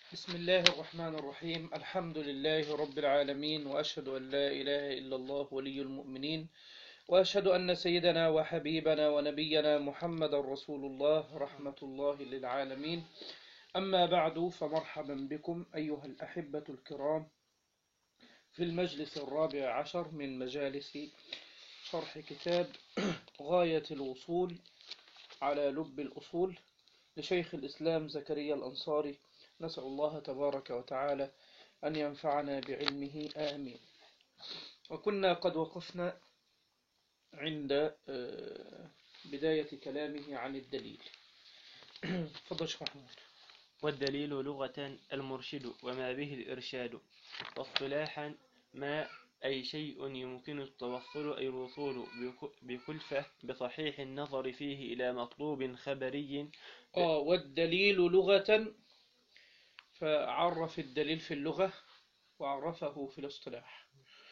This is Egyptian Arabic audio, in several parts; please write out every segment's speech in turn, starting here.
بسم الله الرحمن الرحيم الحمد لله رب العالمين وأشهد أن لا إله إلا الله ولي المؤمنين وأشهد أن سيدنا وحبيبنا ونبينا محمد رسول الله رحمة الله للعالمين أما بعد فمرحبا بكم أيها الأحبة الكرام في المجلس الرابع عشر من مجالس شرح كتاب غاية الوصول على لب الأصول لشيخ الإسلام زكريا الأنصاري نسأل الله تبارك وتعالى أن ينفعنا بعلمه آمين وكنا قد وقفنا عند بداية كلامه عن الدليل تفضل شيخ محمود والدليل لغة المرشد وما به الإرشاد واصطلاحا ما أي شيء يمكن التوصل أي الوصول بك- بكلفة بصحيح النظر فيه إلى مطلوب خبري آه والدليل لغة فعرف الدليل في اللغة وعرفه في الاصطلاح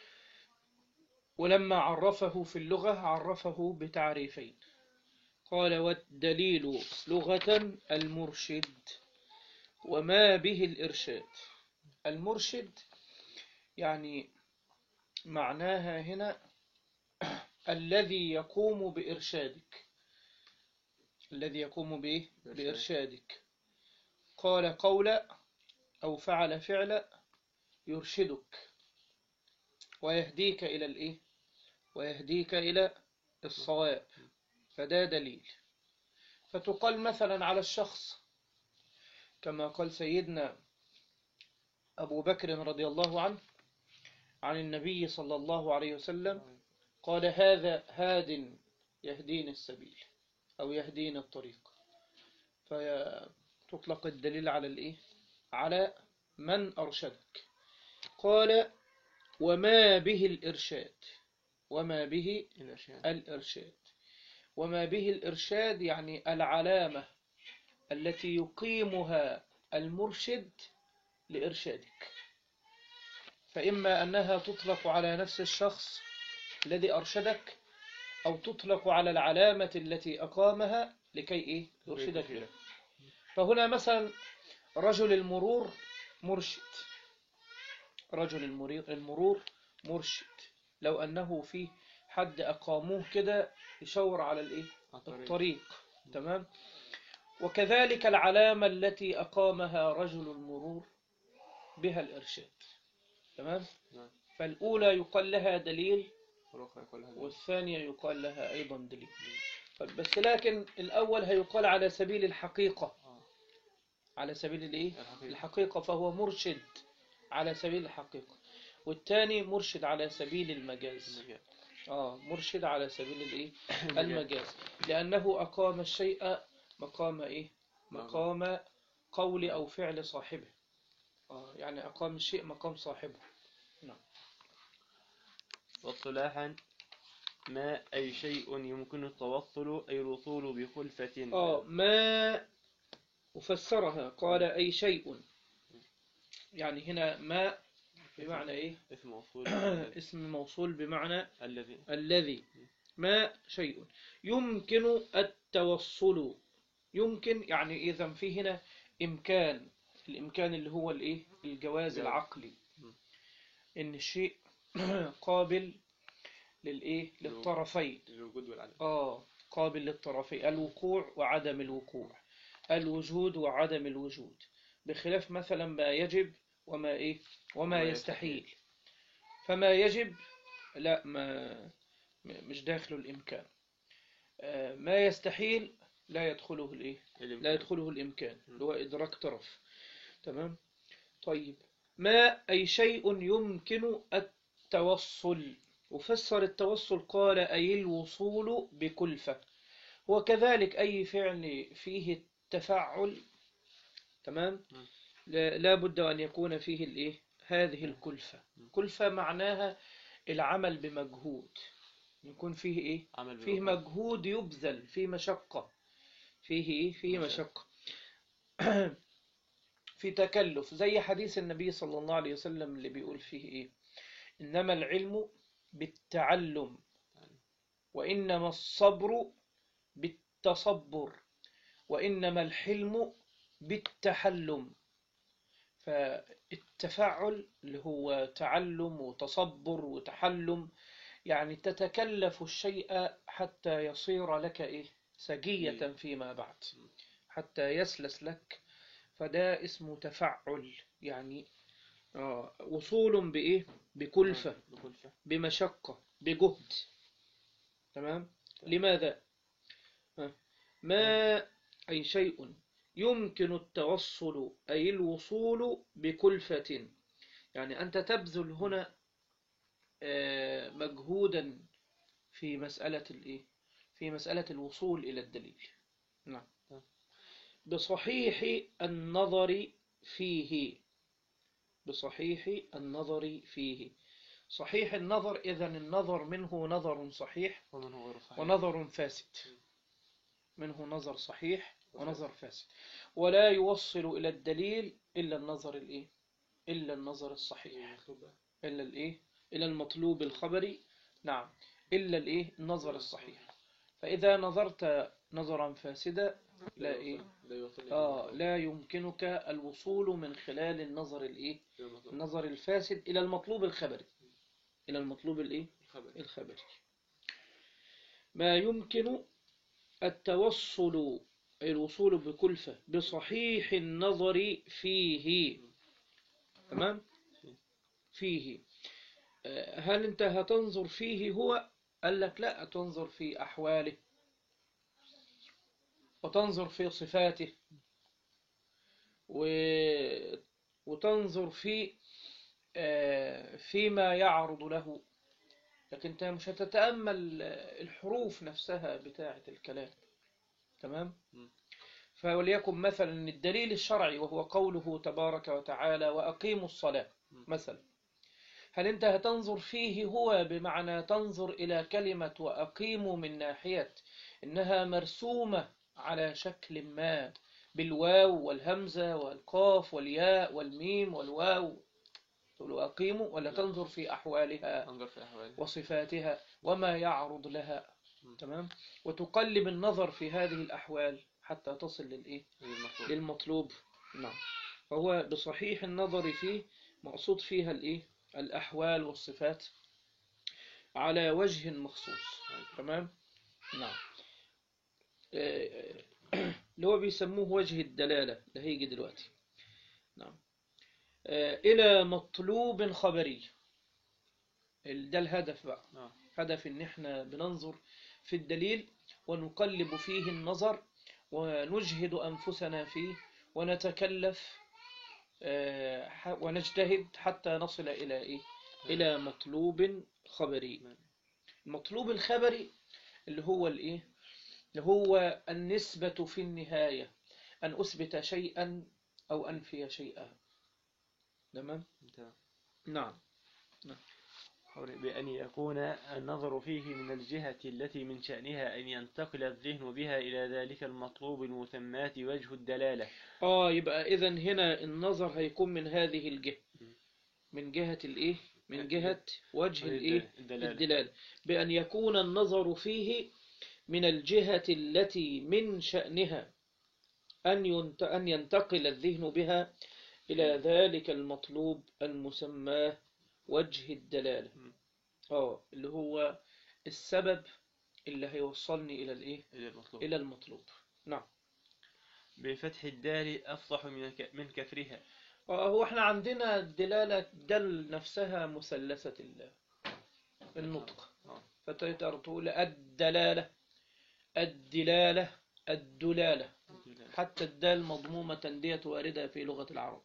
ولما عرفه في اللغة عرفه بتعريفين قال والدليل لغة المرشد وما به الإرشاد المرشد يعني معناها هنا الذي يقوم بإرشادك الذي يقوم بإيه؟ بإرشادك قال قولا أو فعل فعلا يرشدك ويهديك إلى الإيه؟ ويهديك إلى الصواب فده دليل فتقال مثلا على الشخص كما قال سيدنا أبو بكر رضي الله عنه عن النبي صلى الله عليه وسلم قال هذا هاد يهديني السبيل أو يهديني الطريق فتطلق الدليل على الإيه؟ على من أرشدك قال وما به الإرشاد وما به الإرشاد الإرشاد وما به الإرشاد يعني العلامة التي يقيمها المرشد لإرشادك فإما أنها تطلق على نفس الشخص الذي أرشدك أو تطلق على العلامة التي أقامها لكي إيه؟ يرشدك له فهنا مثلا رجل المرور مرشد رجل المرير- المرور مرشد لو أنه في حد أقاموه كده يشاور على الإيه؟ الطريق تمام وكذلك العلامة التي أقامها رجل المرور بها الإرشاد تمام نعم. فالأولى يقال لها دليل والأخرى كلها والثانية يقال لها أيضا دليل طيب بس لكن الأول هيقال على سبيل الحقيقة آه. على سبيل الإيه؟ الحقيقة. الحقيقة فهو مرشد على سبيل الحقيقة والثاني مرشد على سبيل المجاز المجال. آه مرشد على سبيل الإيه؟ المجاز لأنه أقام الشيء مقام إيه؟ مقام قول أو فعل صاحبه آه يعني أقام الشيء مقام صاحبه واصطلاحا ما أي شيء يمكن التوصل أي الوصول بخلفة آه ما أفسرها قال أي شيء يعني هنا ما بمعنى إيه اسم موصول اسم موصول بمعنى الذي الذي ما شيء يمكن التوصل يمكن يعني إذا في هنا إمكان الإمكان اللي هو الإيه الجواز جواز. العقلي م. إن الشيء قابل للإيه للطرفين الوجود والعدم آه قابل للطرفين الوقوع وعدم الوقوع الوجود وعدم الوجود بخلاف مثلا ما يجب وما إيه وما وما يستحيل فما يجب لا ما م- مش داخل الإمكان آه، ما يستحيل لا يدخله الإيه لا يدخله الإمكان اللي هو إدراك طرف تمام طيب ما أي شيء يمكن التوصل وفسر التوصل قال أي الوصول بكلفة وكذلك أي فعل فيه التفعل تمام م. لا لا بد أن يكون فيه الإيه هذه الكلفة كلفة معناها العمل بمجهود يكون فيه إيه عمل فيه بالوقت. مجهود يبذل فيه مشقة فيه إيه؟ فيه مشقة. مشقة في تكلف زي حديث النبي صلى الله عليه وسلم اللي بيقول فيه إيه إنما العلم بالتعلم وإنما الصبر بالتصبر وإنما الحلم بالتحلم فالتفاعل اللي هو تعلم وتصبر وتحلم يعني تتكلف الشيء حتى يصير لك إيه سجية فيما بعد حتى يسلس لك فده اسمه تفعل يعني آه وصول بإيه بكلفة بكلفة بمشقة بجهد تمام لماذا ها. ما أي شيء يمكن التوصل أي الوصول بكلفة يعني أنت تبذل هنا آه، مجهودا في مسألة الإيه في مسألة الوصول إلى الدليل نعم بصحيح النظر فيه بصحيح النظر فيه صحيح النظر إذا النظر منه نظر صحيح ومن هو غير صحيح ونظر فاسد منه نظر صحيح ونظر فاسد ولا يوصل إلى الدليل إلا النظر الإيه إلا النظر الصحيح إلا الإيه إلى المطلوب الخبري نعم إلا الإيه النظر الصحيح فإذا نظرت نظرا فاسدا لا إيه آه لا يمكنك الوصول من خلال النظر الإيه النظر الفاسد إلى المطلوب الخبري إلى المطلوب الإيه الخبري ما يمكن التوصل الوصول بكلفة بصحيح النظر فيه تمام فيه آه، هل انت هتنظر فيه هو قال لك لا تنظر في أحواله وتنظر في صفاته و... وتنظر في آه، فيما يعرض له لكن انت مش هتتأمل الحروف نفسها بتاعة الكلام تمام م. فوليكن مثلا الدليل الشرعي وهو قوله تبارك وتعالى وأقيموا الصلاة م. مثلا هل انت هتنظر فيه هو بمعنى تنظر إلى كلمة وأقيموا من ناحية إنها مرسومة على شكل ما بالواو والهمزة والقاف والياء والميم والواو تقول أقيموا ولا لا. تنظر في أحوالها انظر في أحواله وصفاتها وما يعرض لها م. تمام وتقلب النظر في هذه الأحوال حتى تصل للإيه هذه المطلوب للمطلوب نعم فهو بصحيح النظر فيه مقصود فيها الإيه الأحوال والصفات على وجه مخصوص تمام نعم آه، اللي هو بيسموه وجه الدلالة اللي هيجي دلوقتي نعم آه، إلى مطلوب خبري ال- ده الهدف بقى نعم هدف إن إحنا بننظر في الدليل ونقلب فيه النظر ونجهد أنفسنا فيه ونتكلف آه، ح- ونجتهد حتى نصل إلى إيه؟ إلى مطلوب خبري نعم. المطلوب الخبري اللي هو الإيه؟ اللي هو النسبة في النهاية أن أثبت شيئا أو أنفي شيئا تمام؟ تمام. نعم قول بأن يكون النظر فيه من الجهة التي من شأنها أن ينتقل الذهن بها إلى ذلك المطلوب المسمات وجه الدلالة آه يبقى إذا هنا النظر هيكون من هذه الجهة من جهة الإيه؟ من جهة وجه الإيه؟ الدلالة الدلالة بأن يكون النظر فيه من الجهة التي من شأنها أن ينت- أن ينتقل الذهن بها إلى ذلك المطلوب المسماه وجه الدلالة م. آه اللي هو السبب اللي هيوصلني إلى الإيه؟ إلى المطلوب إلى المطلوب نعم بفتح الدال أفصح من ك- من كسرها آه هو احنا عندنا الدلالة دل نفسها مثلثة ال- النطق آه. فتقدر تقول الدلالة الدلالة الدلالة حتى الدال مضمومة ديت واردة في لغة العرب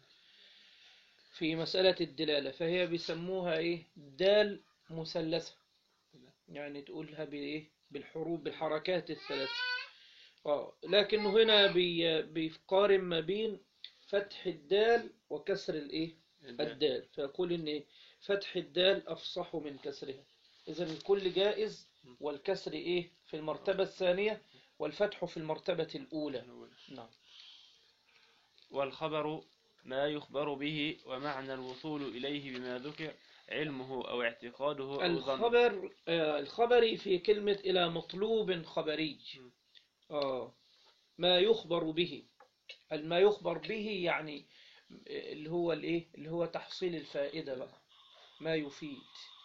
في مسألة الدلالة فهي بيسموها إيه دال مثلثة يعني تقولها بإيه بالحروف بالحركات الثلاث آه لكن هنا بي بيقارن ما بين فتح الدال وكسر الإيه الدال فيقول إن فتح الدال أفصح من كسرها إذا الكل جائز والكسر إيه في المرتبة الثانية والفتح في المرتبة الأولى نعم والخبر ما يخبر به ومعنى الوصول إليه بما ذكر علمه أو اعتقاده أو ظنه الخبر آه الخبري في كلمة إلى مطلوب خبري م. آه ما يخبر به ما يخبر به يعني اللي هو الايه اللي هو تحصيل الفائدة بقى ما يفيد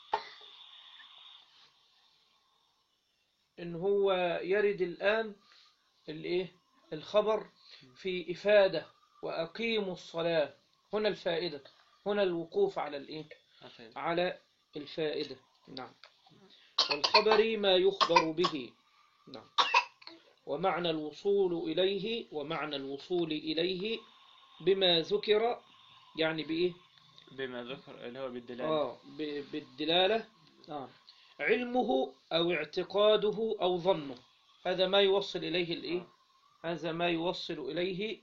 ان هو يرد الآن الايه الخبر في إفادة وأقيموا الصلاة هنا الفائدة هنا الوقوف على الايه عفوا. على الفائدة نعم والخبر ما يخبر به نعم ومعنى الوصول إليه ومعنى الوصول إليه بما ذكر يعني بإيه بما ذكر اللي هو بالدلالة آه ب- بالدلالة آه علمه أو اعتقاده أو ظنه هذا ما يوصل إليه الإيه هذا ما يوصل إليه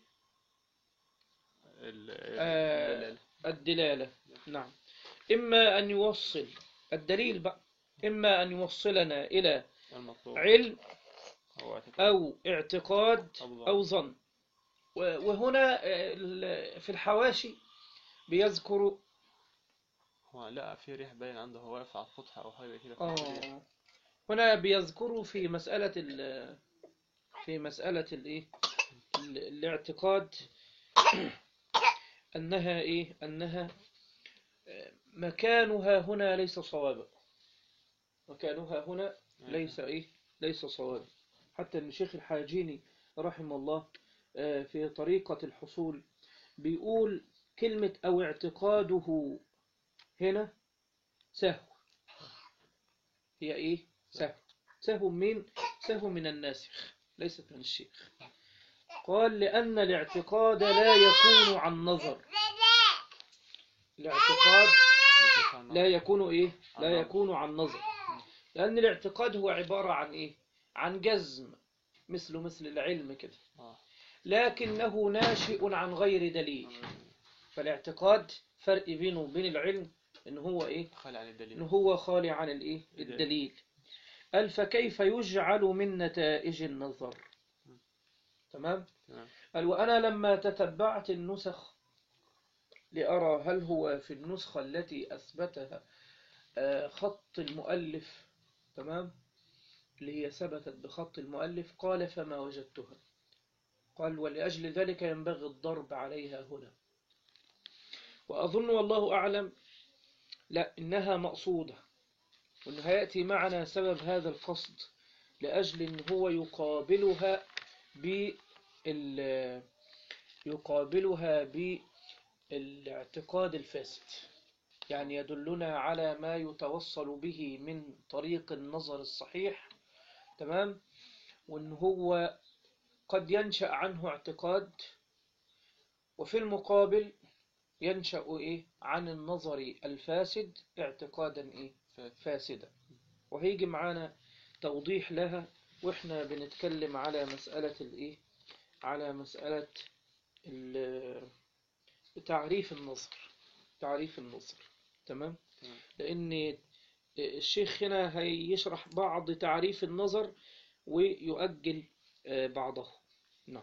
ال- آه، الدلالة. الدلالة نعم إما أن يوصل الدليل بقى إما أن يوصلنا إلى المطلوب علم هو اعتقاد أو اعتقاد أو ظن. أو ظن و- وهنا آه، ال- في الحواشي بيذكر هو لا في ريح باين عنده هو واقف على الفتحة أو حاجة كده آه هنا بيذكروا في مسألة ال في مسألة الإيه ال- الاعتقاد أنها إيه أنها آه، مكانها هنا ليس صوابا مكانها هنا ليس إيه ليس صوابا حتى أن الشيخ الحاجيني رحمه الله آه، في طريقة الحصول بيقول كلمة أو اعتقاده هنا سهو هي إيه سهو سهو من سهو من الناسخ ليست من الشيخ قال لأن الاعتقاد لا يكون عن نظر الاعتقاد لا يكون إيه لا عن نظر. يكون عن نظر لأن الاعتقاد هو عبارة عن إيه عن جزم مثله مثل العلم كده آه. لكنه ناشئ عن غير دليل فالاعتقاد فرق بينه وبين العلم إن هو إيه خالي عن إن الدليل هو خالي عن الإيه الدليل. الدليل قال فكيف يجعل من نتائج النظر تمام تمام قال وأنا لما تتبعت النسخ لأرى هل هو في النسخة التي أثبتها آه، خط المؤلف تمام اللي هي ثبتت بخط المؤلف قال فما وجدتها قال ولأجل ذلك ينبغي الضرب عليها هنا وأظن والله أعلم لا إنها مقصودة وإنه هيأتي معنا سبب هذا القصد لأجل إن هو يقابلها بال يقابلها بالاعتقاد الفاسد يعني يدلنا على ما يتوصل به من طريق النظر الصحيح تمام وإن هو قد ينشأ عنه اعتقاد وفي المقابل ينشأ إيه عن النظر الفاسد اعتقادا إيه فاسدة وهيجي معانا توضيح لها واحنا بنتكلم على مسألة الايه على مسألة ال- تعريف النظر تعريف النظر تمام تمام. لأن الشيخ هنا هيشرح بعض تعريف النظر ويؤجل آه، بعضه نعم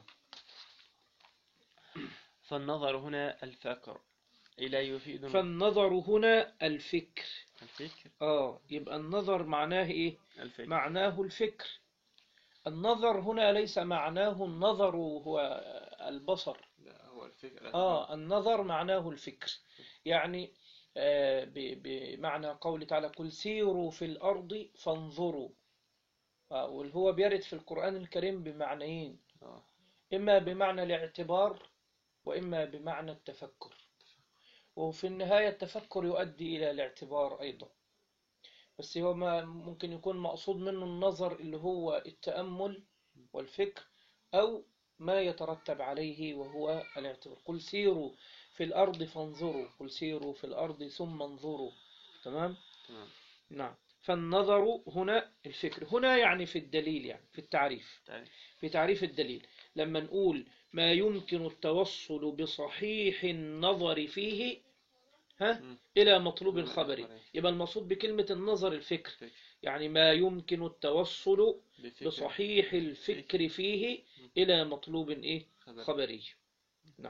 فالنظر هنا الفقر إلى يفيد فالنظر هنا الفكر الفكر اه يبقى النظر معناه ايه الفكر معناه الفكر النظر هنا ليس معناه النظر هو البصر لا هو الفكر آه النظر معناه الفكر يعني آه ب- بمعنى قول تعالى قل سيروا في الأرض فانظروا آه واللي هو بيرد في القرآن الكريم بمعنيين آه. إما بمعنى الاعتبار وإما بمعنى التفكر وفي النهاية التفكر يؤدي إلى الاعتبار أيضا بس هو ما ممكن يكون مقصود منه النظر اللي هو التأمل والفكر أو ما يترتب عليه وهو الاعتبار قل سيروا في الأرض فانظروا قل سيروا في الأرض ثم انظروا تمام تمام نعم فالنظر هنا الفكر هنا يعني في الدليل يعني في التعريف تعريف في تعريف الدليل لما نقول ما يمكن التوصل بصحيح النظر فيه ها مم. إلى مطلوب مطلوب خبري خبري. يبقى المقصود بكلمة النظر الفكر فكر. يعني ما يمكن التوصل بفكر بصحيح الفكر فيه إلى مطلوب إيه خبر. خبري نعم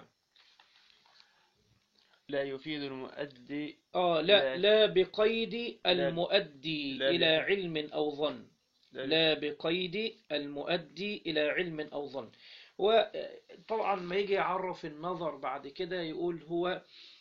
لا يفيد المؤدي آه لا لا. لا بقيد المؤدي لا إلى بقيد. علم أو ظن لا بقيد المؤدي إلى علم أو ظن وطبعا ما يجي يعرف النظر بعد كده يقول هو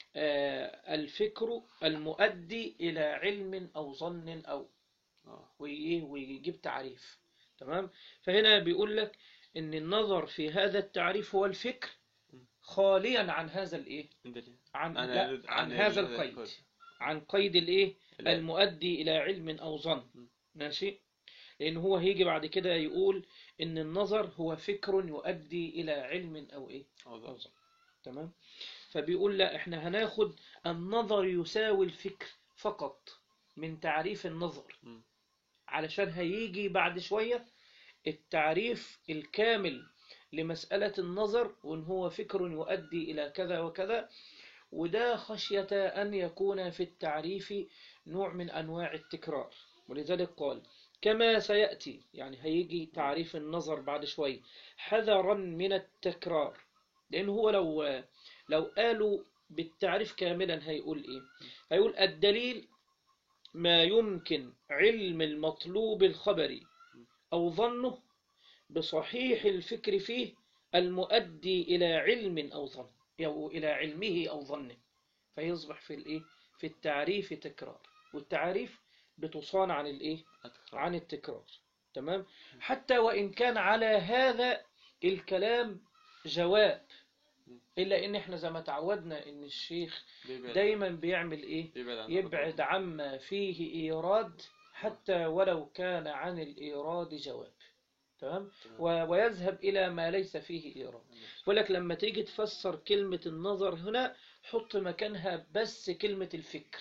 آه، الفكر المؤدي إلى علم أو ظن أو آه. وإيه ويجيب تعريف تمام فهنا بيقول لك إن النظر في هذا التعريف هو الفكر خاليا عن هذا الإيه دليل. عن عن- لا، عن عن هذا هذا القيد القيد. عن قيد الإيه لا. المؤدي إلى علم أو ظن م. ماشي لأن هو هيجي بعد كده يقول إن النظر هو فكر يؤدي إلى علم أو إيه أو ظن. أو ظن تمام فبيقول لا إحنا هناخد النظر يساوي الفكر فقط من تعريف النظر م. علشان هيجي بعد شوية التعريف الكامل لمسألة النظر وإن هو فكر يؤدي إلى كذا وكذا وده خشية أن يكون في التعريف نوع من أنواع التكرار ولذلك قال كما سيأتي يعني هيجي تعريف النظر بعد شوي حذرا من التكرار لأن هو لو لو قالوا بالتعريف كاملا هيقول إيه هيقول الدليل ما يمكن علم المطلوب الخبري أو ظنه بصحيح الفكر فيه المؤدي إلى علم أو ظن أو إلى علمه أو ظنه فيصبح في الإيه في التعريف تكرار والتعريف بتصان عن الإيه أتكرر. عن التكرار تمام حتى وإن كان على هذا الكلام جواب إلا إن إحنا زي ما تعودنا إن الشيخ بيبعد- دايما بيعمل إيه بيبعد عن يبعد عما فيه إيراد حتى ولو كان عن الإيراد جواب تمام تمام. و- ويذهب إلى ما ليس فيه إيراد يقول لك لما تيجي تفسر كلمة النظر هنا حط مكانها بس كلمة الفكر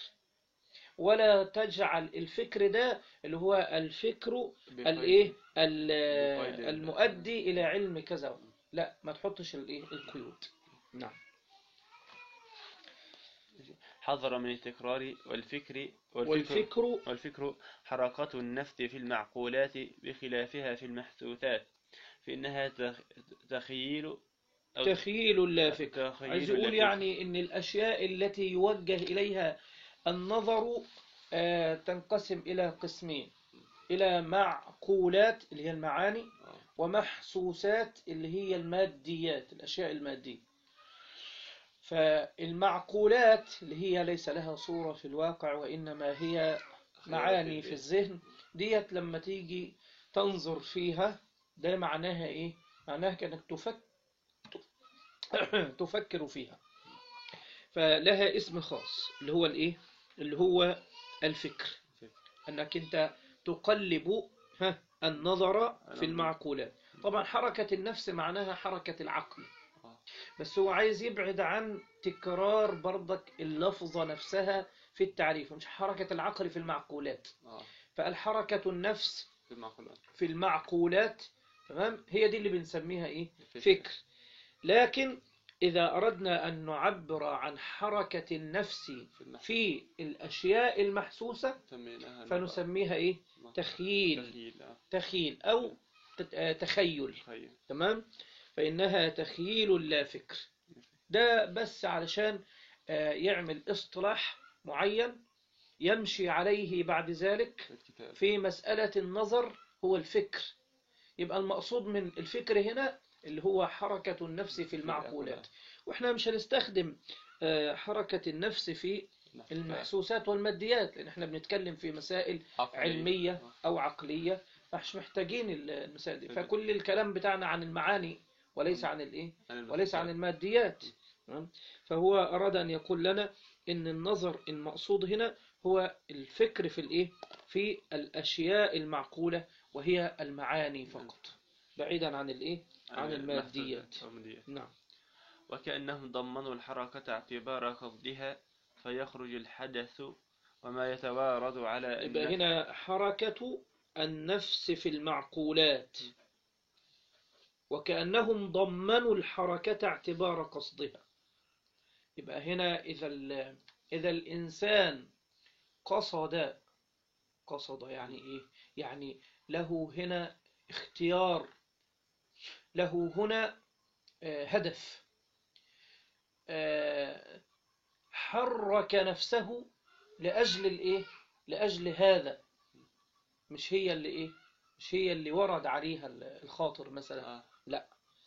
ولا تجعل الفكر ده اللي هو الفكر بقيد. الايه ال- بقيد ال- المؤدي الى علم كذا لا ما تحطش الايه القيود نعم حذر من التكرار والفكر والفكر والفكر والفكر حركة النفس في المعقولات بخلافها في المحسوسات فإنها تخ- تخيل أو تخيل لا فكر تخيل عايز لا يقول فكر. يعني ان الاشياء التي يوجه اليها النظر آه، تنقسم الى قسمين الى معقولات اللي هي المعاني آه. ومحسوسات اللي هي الماديات الاشياء الماديه فالمعقولات اللي هي ليس لها صورة في الواقع وإنما هي معاني في الذهن ديت لما تيجي تنظر فيها ده معناها إيه؟ معناها كأنك تفك... تفكر فيها فلها اسم خاص اللي هو الإيه؟ اللي هو الفكر أنك أنت تقلب ها النظر في المعقولات طبعا حركة النفس معناها حركة العقل آه. بس هو عايز يبعد عن تكرار برضك اللفظة نفسها في التعريف مش حركة العقل في المعقولات آه. فالحركة النفس في المعقولات في المعقولات تمام هي دي اللي بنسميها ايه الفكر. فكر لكن إذا أردنا أن نعبر عن حركة النفس في المحسوس في الأشياء المحسوسة سميناها فنسميها إيه نظر. تخيل تخيل آه. تخيل أو تت- آه، تخيل تخيل تمام فإنها تخيل لا فكر ده بس علشان آه، يعمل اصطلاح معين يمشي عليه بعد ذلك في الكتاب في مسألة النظر هو الفكر يبقى المقصود من الفكر هنا اللي هو حركة النفس في المعقولات واحنا مش هنستخدم آه، حركة النفس في المحسوسات والماديات لأن احنا بنتكلم في مسائل عقلي. علمية آه. أو عقلية مش محتاجين المسائل دي تمام. فكل الكلام بتاعنا عن المعاني وليس عن الإيه عن وليس عن المحسوسات. الماديات تمام؟ فهو أراد أن يقول لنا إن النظر المقصود هنا هو الفكر في الإيه في الأشياء المعقولة وهي المعاني فقط بعيدا عن الإيه عن الماديات المحسوسات أو الماديات. نعم وكأنهم ضمنوا الحركة اعتبار قصدها فيخرج الحدث وما يتوارد على يبقى النفس هنا حركة النفس في المعقولات وكأنهم ضمنوا الحركة اعتبار قصدها يبقى هنا إذا ال- إذا الإنسان قصد قصد يعني إيه؟ يعني له هنا اختيار له هنا آه، هدف آه، حرك نفسه لأجل الإيه؟ لأجل هذا مش هي اللي إيه؟ مش هي اللي ورد عليها ال- الخاطر مثلا آه. لا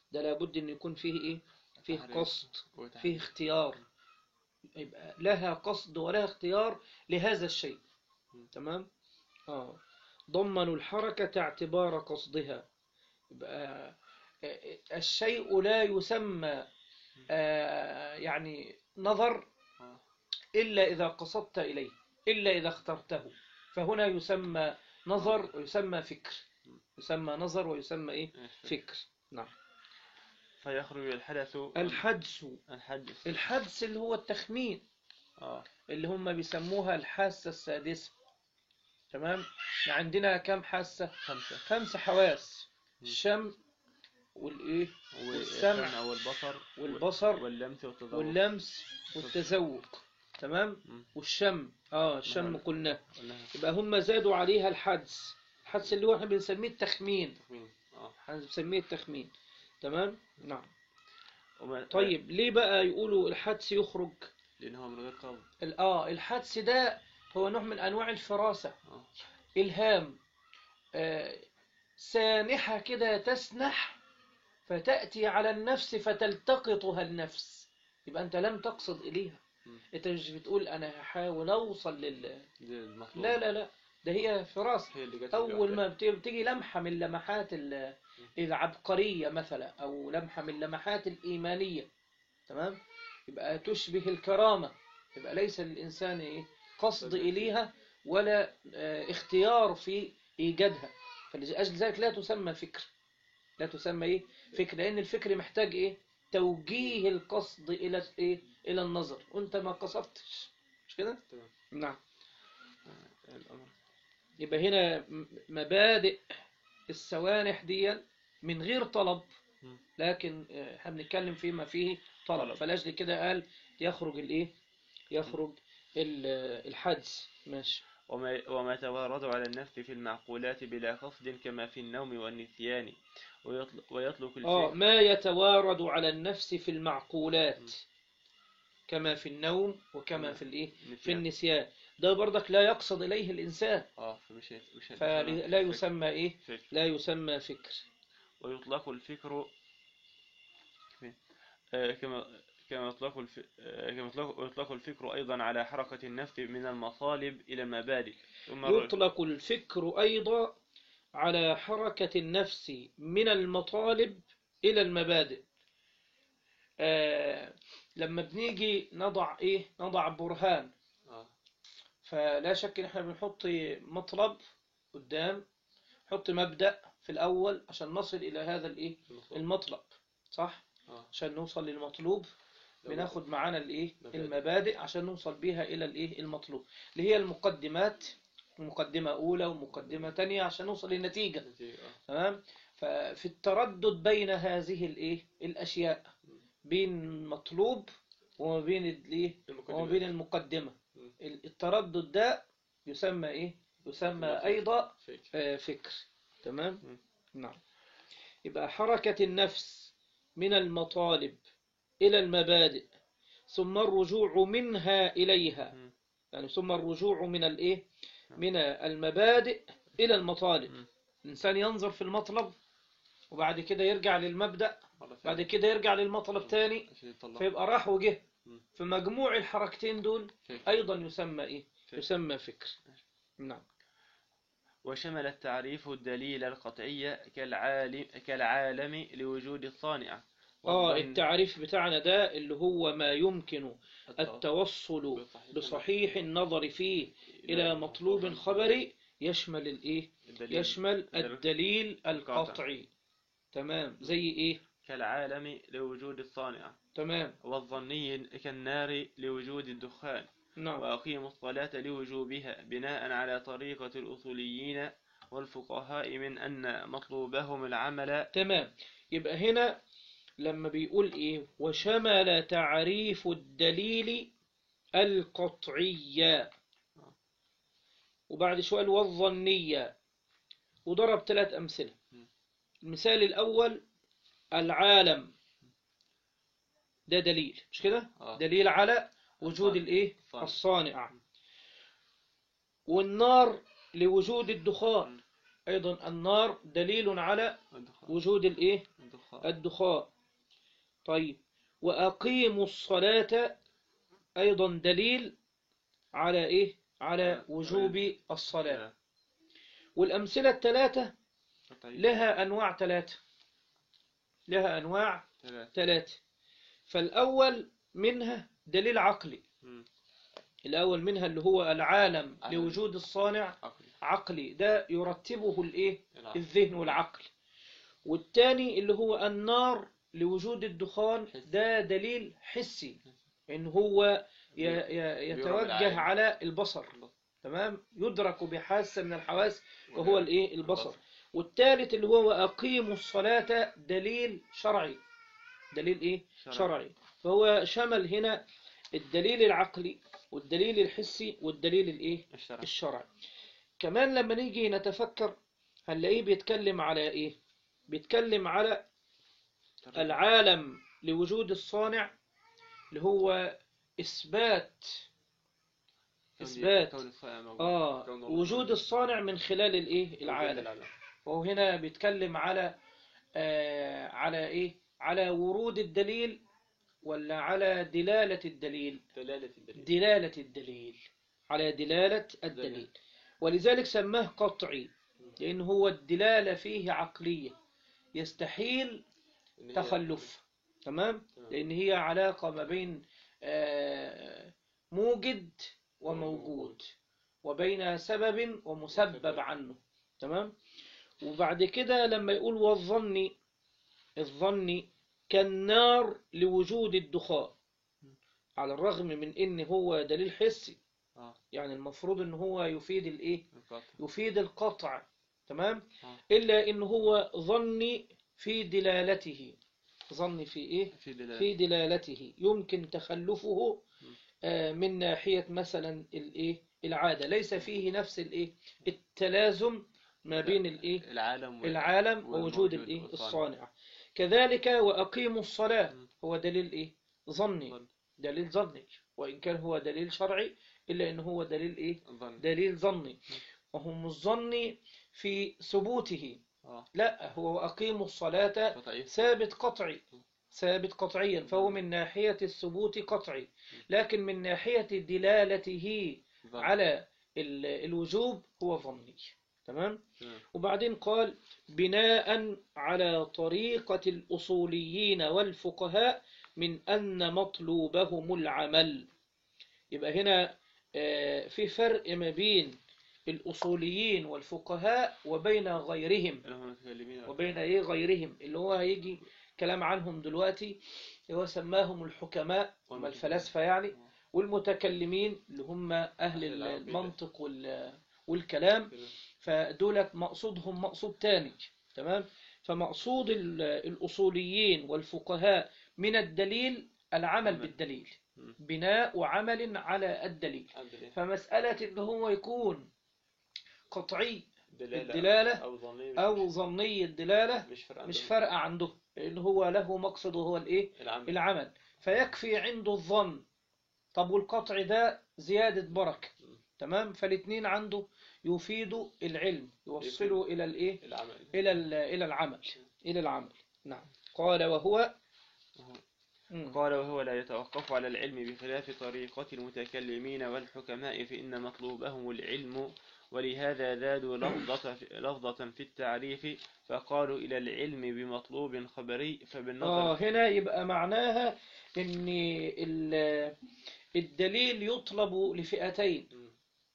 ده لابد ان يكون فيه ايه فيه تحريف قصد وتحريف. فيه اختيار يبقى لها قصد ولها اختيار لهذا الشيء م. تمام اه ضمنوا الحركة اعتبار قصدها يبقى آه، الشيء لا يسمى آه، يعني نظر آه. إلا إذا قصدت إليه إلا إذا اخترته فهنا يسمى نظر ويسمى فكر يسمى نظر ويسمى إيه فكر نعم فيخرج الحدث الحدس الحدث الحدس اللي هو التخمين اه اللي هم بيسموها الحاسة السادسة تمام عندنا كم حاسة خمسة خمس حواس م. الشم والإيه والسمع والسمع والبصر والبصر واللمس والتذوق واللمس والتذوق تمام م. والشم اه الشم نعم. قلنا قلناها. يبقى هم زادوا عليها الحدس الحدس اللي هو احنا بنسميه التخمين تخمين. اه احنا بنسميه التخمين تمام نعم وما- طيب ليه بقى يقولوا الحدس يخرج لأنه هو من غير قصد ال- اه الحدس ده هو نوع من انواع الفراسة اه الهام آه سانحة كده تسنح فتأتي على النفس فتلتقطها النفس يبقى انت لم تقصد اليها م. انت مش بتقول انا هحاول اوصل لل دي المطلوب لا لا لا ده هي فراسة هي اللي جت أول ما بت- بتيجي لمحة من لمحات ال- العبقرية مثلا أو لمحة من لمحات الإيمانية تمام يبقى تشبه الكرامة يبقى ليس للإنسان إيه؟ قصد إليها ولا آه، اختيار في إيجادها فلأجل ذلك لا تسمى فكر لا تسمى إيه فكر لأن الفكر محتاج إيه توجيه القصد إلى إيه إلى النظر وأنت ما قصدتش مش كده تمام نعم الأمر يبقى هنا م- مبادئ السوانح دي من غير طلب م. لكن آه، احنا بنتكلم فيما فيه طلب طلب. فلاجل كده قال يخرج الايه يخرج ال- آه، الحدس ماشي وما, وما يتوارد على النفس في المعقولات بلا قصد كما في النوم والنسيان ويطلق, ويطلق اه الفعل ما يتوارد على النفس في المعقولات كما في النوم وكما نعم. في الايه في النسيان. النسيان ده برضك لا يقصد اليه الانسان اه فمش هيت- مش هيت- فلا يسمى ايه فكر. لا يسمى فكر ويطلق الفكر آه، كما كما يطلق الف... آه، كما يطلق يطلق الفكر أيضا على حركة النفس من المطالب إلى المبادئ ثم يطلق الفكر أيضا على حركة النفس من المطالب إلى المبادئ آه لما بنيجي نضع إيه نضع برهان آه. فلا شك إن إحنا بنحط مطلب قدام نحط مبدأ في الأول عشان نصل إلى هذا الإيه المطلب صح آه. عشان نوصل للمطلوب بناخد معانا الايه مبادئ. المبادئ عشان نوصل بيها الى الايه المطلوب اللي هي المقدمات مقدمة أولى ومقدمة تانية عشان نوصل للنتيجة نتيجة، آه. تمام ففي التردد بين هذه الايه الأشياء بين مطلوب وما بين الايه وما بين المقدمة مم. التردد ده يسمى ايه يسمى فكر. أيضا فكر. آه، فكر تمام مم. نعم يبقى حركة النفس من المطالب إلى المبادئ ثم الرجوع منها إليها مم. يعني ثم الرجوع من الإيه من المبادئ إلى المطالب مم. الإنسان ينظر في المطلب وبعد كده يرجع للمبدأ مرة بعد ثانية. كده يرجع للمطلب تاني عشان يطلع. فيبقى راح وجه مم. في مجموع الحركتين دول فكر. أيضا يسمى إيه فكر. يسمى فكر نعم وشمل التعريف الدليل القطعي كالعالم, كالعالم لوجود الصانع آه والظن التعريف بتاعنا ده اللي هو ما يمكن التوصل التوصل بصحيح بصحيح النظر فيه إلى مطلوب خبري يشمل الإيه الدليل يشمل الدليل القاطع. القطعي تمام زي إيه كالعالم لوجود الصانع تمام والظني كالنار لوجود الدخان نعم وأقيموا الصلاة لوجوبها بناء على طريقة الأصوليين والفقهاء من أن مطلوبهم العمل تمام يبقى هنا لما بيقول إيه وشمل تعريف الدليل القطعية وبعد شوية والظنية وضرب ثلاث أمثلة المثال الأول العالم ده دليل مش كده آه. دليل على وجود الصانع. الايه الصانع. الصانع والنار لوجود الدخان مم. ايضا النار دليل على الدخان. وجود الايه الدخان الدخان طيب وأقيموا الصلاة أيضا دليل على إيه على وجوب الصلاة والأمثلة الثلاثة طيب. لها أنواع ثلاثة لها أنواع ثلاثة ثلاثة فالأول منها دليل عقلي مم. الأول منها اللي هو العالم عالم. لوجود الصانع عقلي عقلي ده يرتبه الإيه العقل. الذهن والعقل والتاني اللي هو النار لوجود الدخان حسي. ده دليل حسي إن هو ي- ي- بيرى يتوجه بالعين. على البصر تمام يدرك بحاسة من الحواس وهو الايه البصر والثالث اللي هو أقيموا الصلاة دليل شرعي دليل ايه شرعي. شرعي فهو شمل هنا الدليل العقلي والدليل الحسي والدليل الايه الشرع الشرعي كمان لما نيجي نتفكر هنلاقيه بيتكلم على ايه بيتكلم على العالم لوجود الصانع اللي هو إثبات إثبات. كون الصائم موجود. آه كون الله وجود موجود. الصانع من خلال الإيه وجود العالم وهو هنا بيتكلم على آه على إيه على ورود الدليل ولا على دلالة الدليل دلالة الدليل دلالة الدليل على دلالة الدليل دلالة. ولذلك سماه قطعي لأن هو الدلالة فيه عقلية يستحيل إن هي- تخلف تمام تمام. لأن هي علاقة ما بين آه، موجد وموجود وبين سبب ومسبب عنه تمام وبعد كده لما يقول والظن الظن كالنار لوجود الدخان على الرغم من ان هو دليل حسي آه. يعني المفروض ان هو يفيد الايه القطع. يفيد القطع تمام آه. إلا إن هو ظني في دلالته ظني في إيه في دلالة في دلالته يمكن تخلفه آه، من ناحية مثلا الإيه العادة ليس فيه نفس الإيه التلازم ما بين الإيه العالم وال- العالم والموجود ووجود الإيه والصانع. الصانع كذلك وأقيموا الصلاة م. هو دليل إيه ظني ظن. دليل ظني وإن كان هو دليل شرعي إلا إن هو دليل إيه الظن دليل ظني وهم الظني في ثبوته آه. لا هو أقيموا الصلاة قطعي. ثابت قطعي ثابت قطعيا فهو من ناحية الثبوت قطعي لكن من ناحية دلالته ظن. على ال- الوجوب هو ظني تمام تمام. وبعدين قال بناء على طريقة الأصوليين والفقهاء من أن مطلوبهم العمل يبقى هنا آه، في فرق ما بين الأصوليين والفقهاء وبين غيرهم اللي هم المتكلمين وبين ايه غيرهم اللي هو هيجي كلام عنهم دلوقتي اللي هو سماهم الحكماء هم الفلاسفة يعني والمتكلمين اللي هم أهل أهل العربية. المنطق وال- والكلام كده. فدولت مقصودهم مقصود تاني تمام فمقصود ال- الأصوليين والفقهاء من الدليل العمل عمل. بالدليل مم. بناء وعمل على الدليل عند الإيه؟ فمسألة إن هو يكون قطعي دلالة الدلالة أو ظنية مش- أو ظني الدلالة مش فرق مش عندهم. فارقة عنده لأن هو له مقصد وهو الإيه العمل العمل فيكفي عنده الظن طب والقطع ده زيادة بركة تمام فالاثنين عنده يفيدوا العلم يوصلوا إلى الإيه العمل إلى ال- إلى العمل إلى العمل نعم قال وهو مم. قال وهو لا يتوقف على العلم بخلاف طريقة المتكلمين والحكماء فإن مطلوبهم العلم ولهذا زادوا لفظة في, لفظة في التعريف فقالوا إلى العلم بمطلوب خبري آه فبالنظر هنا يبقى معناها إن ال- الدليل يطلب لفئتين مم.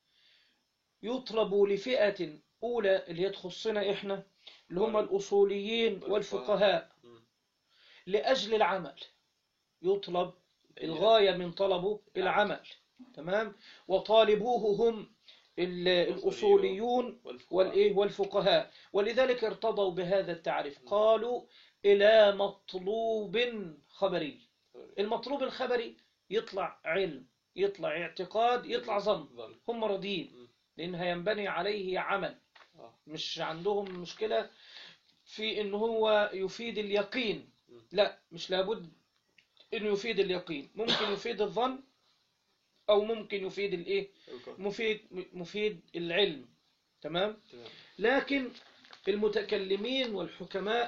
يطلب لفئة أولى اللي هي تخصنا إحنا اللي هم الأصوليين والفقهاء مم. لأجل العمل يطلب الغاية من طلبه العمل تمام وطالبوه هم ال- الأصوليون والفقهاء. والإيه والفقهاء ولذلك ارتضوا بهذا التعريف قالوا إلى مطلوب خبري المطلوب الخبري يطلع علم يطلع اعتقاد يطلع ظن ظن هم راضيين مم. لأن هينبني عليه عمل آه. مش عندهم مشكلة في إن هو يفيد اليقين لا مش لابد إنه يفيد اليقين ممكن يفيد الظن أو ممكن يفيد الإيه مفيد مفيد العلم تمام تمام. لكن المتكلمين والحكماء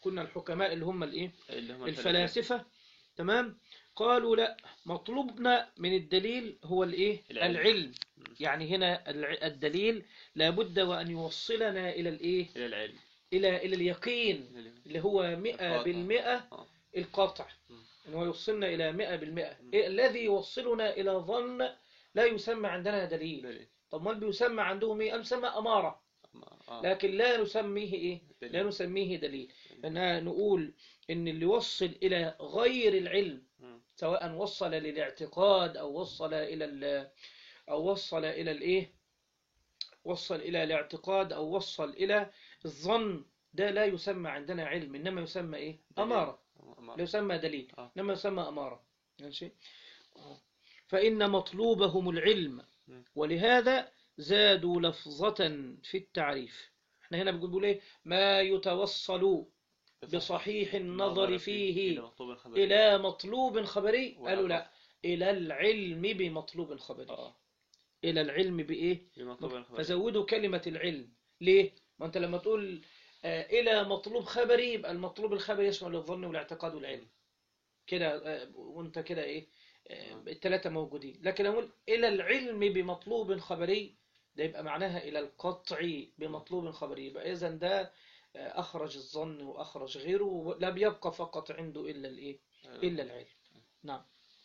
كنا الحكماء اللي هم الايه اللي هم الفلاسفة تمام قالوا لا مطلوبنا من الدليل هو الايه العلم. العلم يعني هنا الع- الدليل لابد وأن يوصلنا إلى الايه إلى العلم إلى إلى اليقين إلى العلم. اللي هو مئة القاطع. بالمئة آه. القاطع مم. إن هو يوصلنا إلى مئة بالمئة مم. إيه الذي يوصلنا إلى ظن لا يسمى عندنا دليل دليل. طب ما بيسمى عندهم إيه أم سمى أمارة آه. لكن لا نسميه إيه دليل. لا نسميه دليل لأننا نقول إن اللي يوصل إلى غير العلم مم. سواء وصل للاعتقاد أو وصل إلى ال أو وصل إلى الإيه وصل إلى الاعتقاد أو وصل إلى الظن ده لا يسمى عندنا علم إنما يسمى إيه دليل. أمارة أمارة. لا يسمى دليل آه. إنما يسمى أمارة ماشي فإن مطلوبهم العلم مم. ولهذا زادوا لفظة في التعريف احنا هنا بنقول ايه ما يتوصل بصحيح النظر فيه إلى مطلوب الخبر إلى مطلوب خبري ولا قالوا لا إلى العلم بمطلوب خبري آه. إلى العلم بإيه بمطلوب الخبر فزودوا كلمة العلم ليه ما أنت لما تقول آه، إلى مطلوب خبري يبقى المطلوب الخبري يشمل الظن والاعتقاد والعلم كده آه، وأنت كده إيه آه، آه. الثلاثة موجودين لكن أقول إلى العلم بمطلوب خبري ده يبقى معناها إلى القطع بمطلوب خبري يبقى إذا ده آه، أخرج الظن وأخرج غيره لا بيبقى فقط عنده إلا الإيه إلا العلم نعم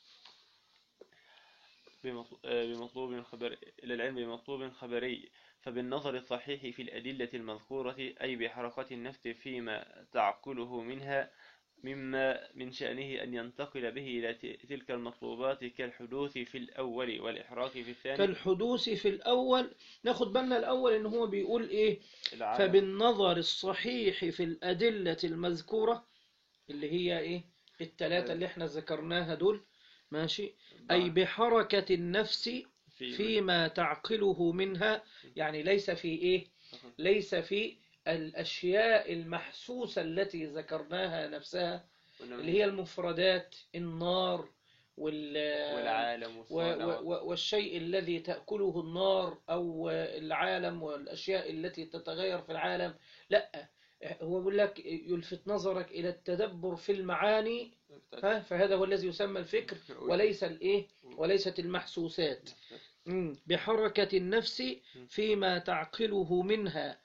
بمطل- آه، بمطلوب خبر إلى العلم بمطلوب خبري فبالنظر الصحيح في الأدلة المذكورة أي بحركة النفس فيما تعقله منها مما من شأنه أن ينتقل به إلى ت- تلك المطلوبات كالحدوث في الأول والإحراق في الثاني كالحدوث في الأول ناخد بالنا الأول إن هو بيقول إيه العالم فبالنظر الصحيح في الأدلة المذكورة اللي هي إيه التلاتة اللي احنا ذكرناها دول ماشي أي بحركة النفس في فيما تعقله منها يعني ليس في إيه ليس في الأشياء المحسوسة التي ذكرناها نفسها اللي هي المفردات النار وال والعالم و- والصانع و- و- والشيء الذي تأكله النار أو العالم والأشياء التي تتغير في العالم لا هو بيقول لك يلفت نظرك إلى التدبر في المعاني ها فهذا هو الذي يسمى الفكر وليس الإيه وليست المحسوسات مم. بحركة النفس فيما تعقله منها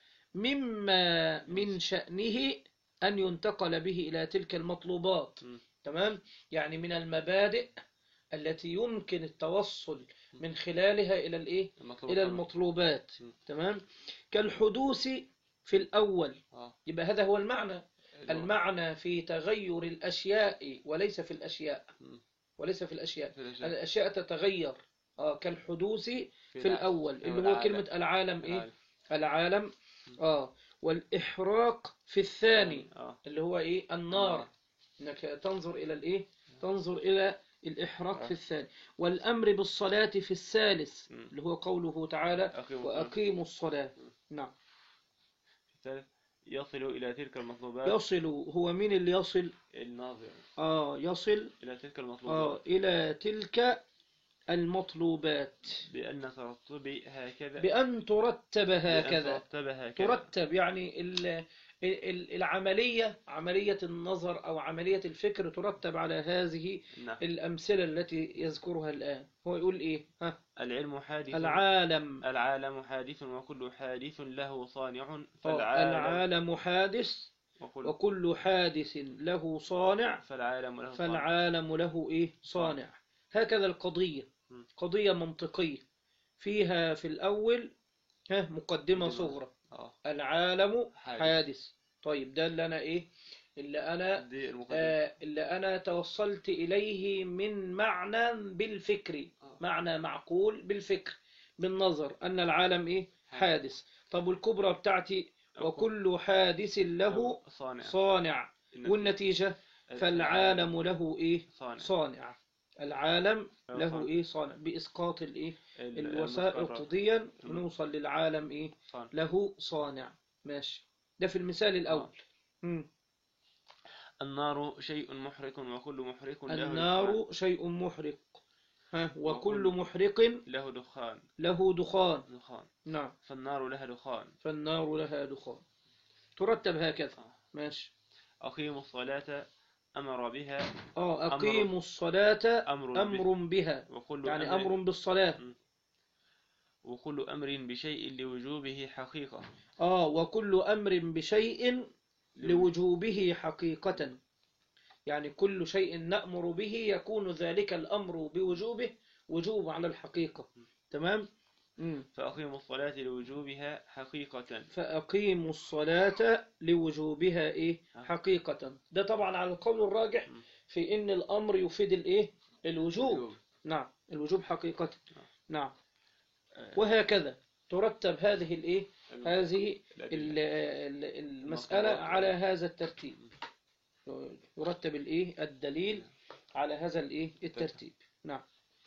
مما من شأنه أن ينتقل به إلى تلك المطلوبات مم. تمام يعني من المبادئ التي يمكن التوصل من خلالها إلى الإيه المطلوب إلى الخبر. المطلوبات مم. تمام كالحدوث في الأول آه. يبقى هذا هو المعنى المعنى في تغير الأشياء وليس في الأشياء مم. وليس في الأشياء في الأشياء. الأشياء تتغير آه كالحدوث في الع- الأول أو اللي هو العالم. كلمة العالم إيه العالم. العالم آه والإحراق في الثاني آه. اللي هو إيه النار إنك تنظر إلى الإيه تنظر إلى الإحراق في الثاني والأمر بالصلاة في الثالث مم. اللي هو قوله تعالى أقيموا وأقيموا الصلاة نعم الثالث يصل إلى تلك المطلوبات يصل هو مين اللي يصل الناظر آه يصل إلى تلك آه المطلوبات إلى تلك المطلوبات بأن ترتب هكذا بأن ترتب بأن هكذا ترتب هكذا ترتب يعني ال- ال- العملية عملية النظر أو عملية الفكر ترتب على هذه نعم الأمثلة التي يذكرها الآن هو يقول إيه ها العلم حادث العالم العالم حادث وكل حادث له صانع آه، فالعالم العالم حادث وكل وكل حادث له صانع فالعالم له صانع فالعالم له إيه صانع هكذا القضية م. قضية منطقية فيها في الأول ها مقدمة مقدمة. صغرى آه. العالم حادث. حادث طيب ده اللي أنا إيه اللي أنا دي المقدمة آه اللي أنا توصلت إليه من معنى بالفكر آه. معنى معقول بالفكر بالنظر أن العالم إيه حادث طب والكبرى بتاعتي وكل حادث له صانع صانع النتيجة. والنتيجة فالعالم له إيه صانع صانع العالم له له صانع. إيه صانع بإسقاط الإيه ال- الوسائل المقرر. قضيا ونوصل للعالم إيه صانع له صانع ماشي ده في المثال الأول مم. النار شيء محرق وكل محرق له النار شيء محرق ها وكل وكل- محرق دخان. له دخان له دخان دخان نعم فالنار لها دخان فالنار لها دخان ترتب هكذا آه. ماشي أقيموا الصلاة أمر بها اه أمر- أقيموا الصلاة أمر, أمر بها وكل يعني أمر بالصلاة وكل أمر بشيء لوجوبه حقيقة اه وكل أمر بشيء لوجوبه حقيقة يعني كل شيء نأمر به يكون ذلك الأمر بوجوبه وجوب على الحقيقة تمام مم. فأقيموا الصلاة لوجوبها حقيقة فأقيموا الصلاة لوجوبها إيه حقيقة ده طبعا على القول الراجح م. في إن الأمر يفيد الإيه الوجوب وجوب. نعم الوجوب حقيقة نعم. نعم آه، وهكذا ترتب هذه الإيه الم- هذه الأدلة. ال- ال- المسألة المفروض. على هذا الترتيب يرتب الإيه الدليل على هذا الإيه الترتيب نعم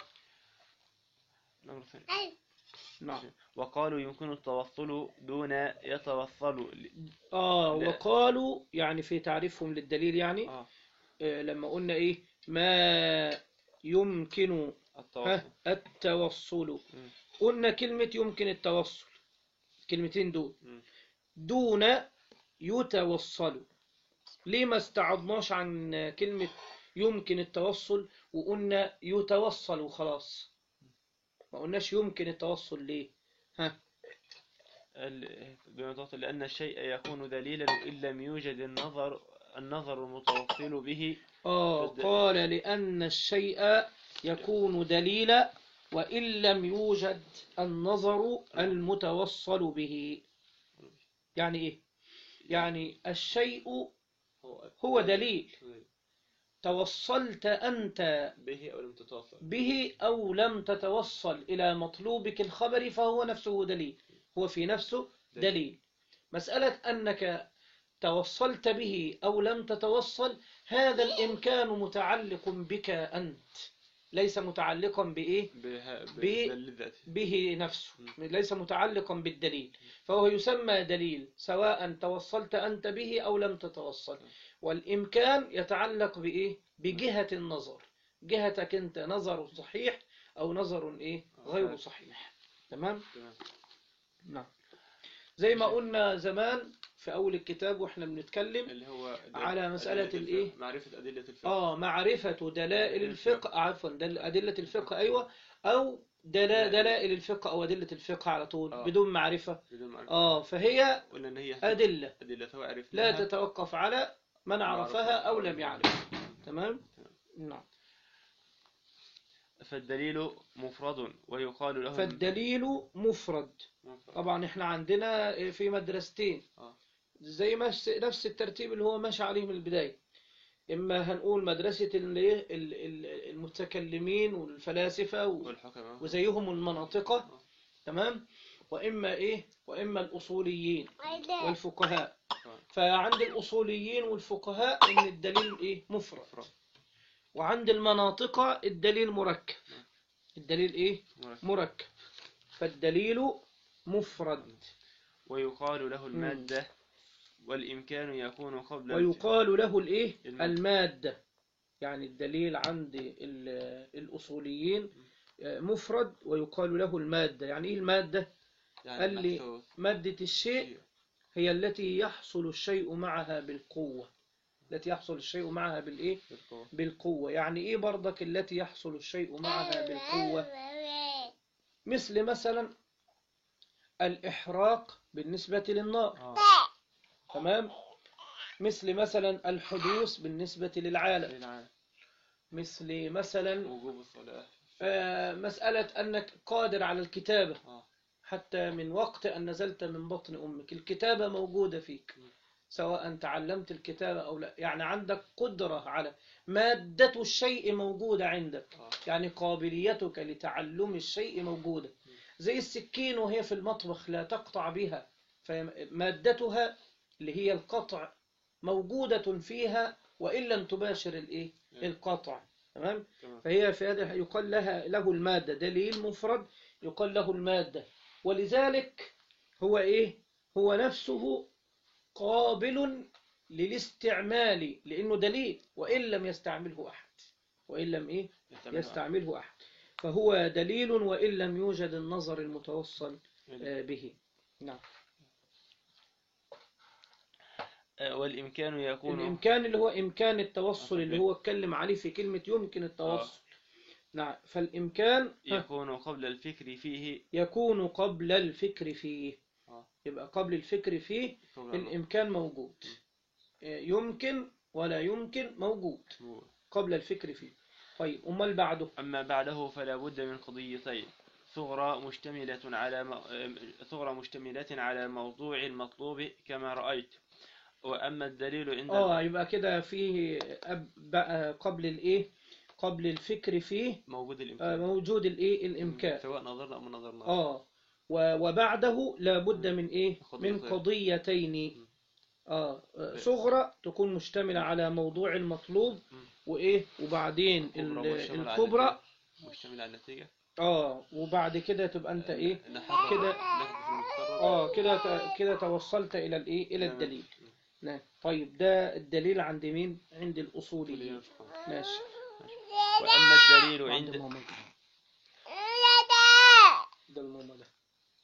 الأمر الثاني. نعم وقالوا يمكن التوصل دون يتوصل ل- آه لا. وقالوا يعني في تعريفهم للدليل يعني آه آه لما قلنا إيه ما يمكن التوصل ها التوصل مم. قلنا كلمة يمكن التوصل الكلمتين دول مم. دون يتوصل ليه ما استعضناش عن كلمة يمكن التوصل وقلنا يتوصل وخلاص ما قلناش يمكن التوصل ليه ها ال- دون يتوصل لأن الشيء يكون دليلا وإن لم يوجد النظر النظر المتوصل به آه فالد- قال لأن الشيء يكون دليلا وإن لم يوجد النظر المتوصل به يعني إيه يعني الشيء هو دليل توصلت أنت به أو لم تتوصل به أو لم تتوصل إلى مطلوبك الخبر فهو نفسه دليل هو في نفسه دليل مسألة أنك توصلت به أو لم تتوصل هذا الإمكان متعلق بك أنت ليس متعلقا بإيه بها ب- بالذات به نفسه ليس متعلقا بالدليل فهو يسمى دليل سواء توصلت أنت به أو لم تتوصل والإمكان يتعلق بإيه بجهة النظر جهتك أنت نظر صحيح أو نظر إيه غير صحيح تمام تمام. نعم زي ما قلنا زمان في أول الكتاب وإحنا بنتكلم اللي هو دل- على مسألة أدلة الإيه؟ الفقه. معرفة أدلة الفقه آه معرفة دلائل الفقه عفوا دل أدلة الفقه أيوة أو دلا دلائل الفقه أو أدلة الفقه على طول آه. بدون معرفة بدون معرفة آه فهي قلنا إن هي أدلة أدلة عرفناها لا تتوقف على من عرفها أو لم يعرف تمام نعم فالدليل مفرد ويقال له فالدليل مفرد مفرد. طبعا احنا عندنا في مدرستين آه. زي ما س- نفس الترتيب اللي هو ماشي عليه من البداية إما هنقول مدرسة ال- ال- ال- المتكلمين والفلاسفة و- والحكماء وزيهم المناطقة تمام وإما إيه وإما الأصوليين والفقهاء فعند الأصوليين والفقهاء إن الدليل إيه مفرد مفرد. وعند المناطق الدليل مركب الدليل إيه مركب. مركب فالدليل مفرد ويقال له المادة والإمكان يكون قبل ويقال له الإيه المادة. المادة يعني الدليل عند ال- الأصوليين آه، مفرد ويقال له المادة يعني إيه المادة يعني قال لي محسوس. مادة الشيء هي التي يحصل الشيء معها بالقوة التي يحصل الشيء معها بالإيه بالقوة. بالقوة يعني إيه برضك التي يحصل الشيء معها بالقوة مثل مثلا الإحراق بالنسبة للنار آه. تمام مثل مثلا الحدوث بالنسبة للعالم للعالم. مثل مثلا وجوب الصلاة آه، مسألة أنك قادر على الكتابة آه. حتى من وقت أن نزلت من بطن أمك الكتابة موجودة فيك م. سواء تعلمت الكتابة أو لا يعني عندك قدرة على مادة الشيء موجودة عندك آه. يعني قابليتك لتعلم الشيء موجودة زي السكين وهي في المطبخ لا تقطع بها فمادتها اللي هي القطع موجودة فيها وإن لم تباشر الإيه القطع تمام تمام. فهي في هذا يقال لها له المادة دليل مفرد يقال له المادة ولذلك هو إيه هو نفسه قابل للاستعمال لأنه دليل وإن لم يستعمله أحد وإن لم إيه يستعملها. يستعمله أحد فهو دليل وإن لم يوجد النظر المتوصل آه، به نعم آه، والإمكان يكون الإمكان اللي هو إمكان التوصل اللي أوكي. هو اتكلم عليه في كلمة يمكن التوصل نعم فالإمكان ها، يكون قبل الفكر فيه يكون قبل الفكر فيه آه. يبقى قبل الفكر فيه قبل الإمكان موجود يمكن ولا يمكن موجود الموت. قبل الفكر فيه طيب أمال بعده أما بعده فلا بد من قضيتين ثغرة مشتملة على م- ثغرة مشتملة على موضوع المطلوب كما رأيت وأما الدليل عند اه يبقى كده فيه أب- بقى قبل الايه قبل الفكر فيه موجود آه، الإمكان موجود الايه الامكان سواء نظرنا أو ما نظرنا اه و- وبعده لابد من ايه من قضيتين. قضيتين اه آه، صغرى تكون مشتملة على موضوع المطلوب مم. وايه وبعدين ال- كبرى مشتمل على الكبرى النتيجة. مشتمل على النتيجة اه وبعد كده تبقى انت ايه نحرر كده- نحذف المفترض اه كده ت- كده توصلت الى الايه الى نعم. الدليل نعم طيب ده الدليل عند مين عند الاصوليين ماشي وأما الدليل عند عند ماما ده الماما ده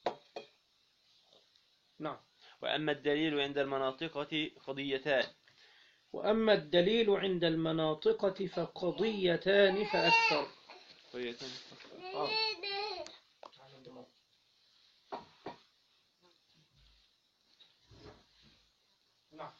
نعم وأما الدليل عند المناطقة قضيتان وأما الدليل عند المناطقة فقضيتان فأكثر قضيتان آه. نعم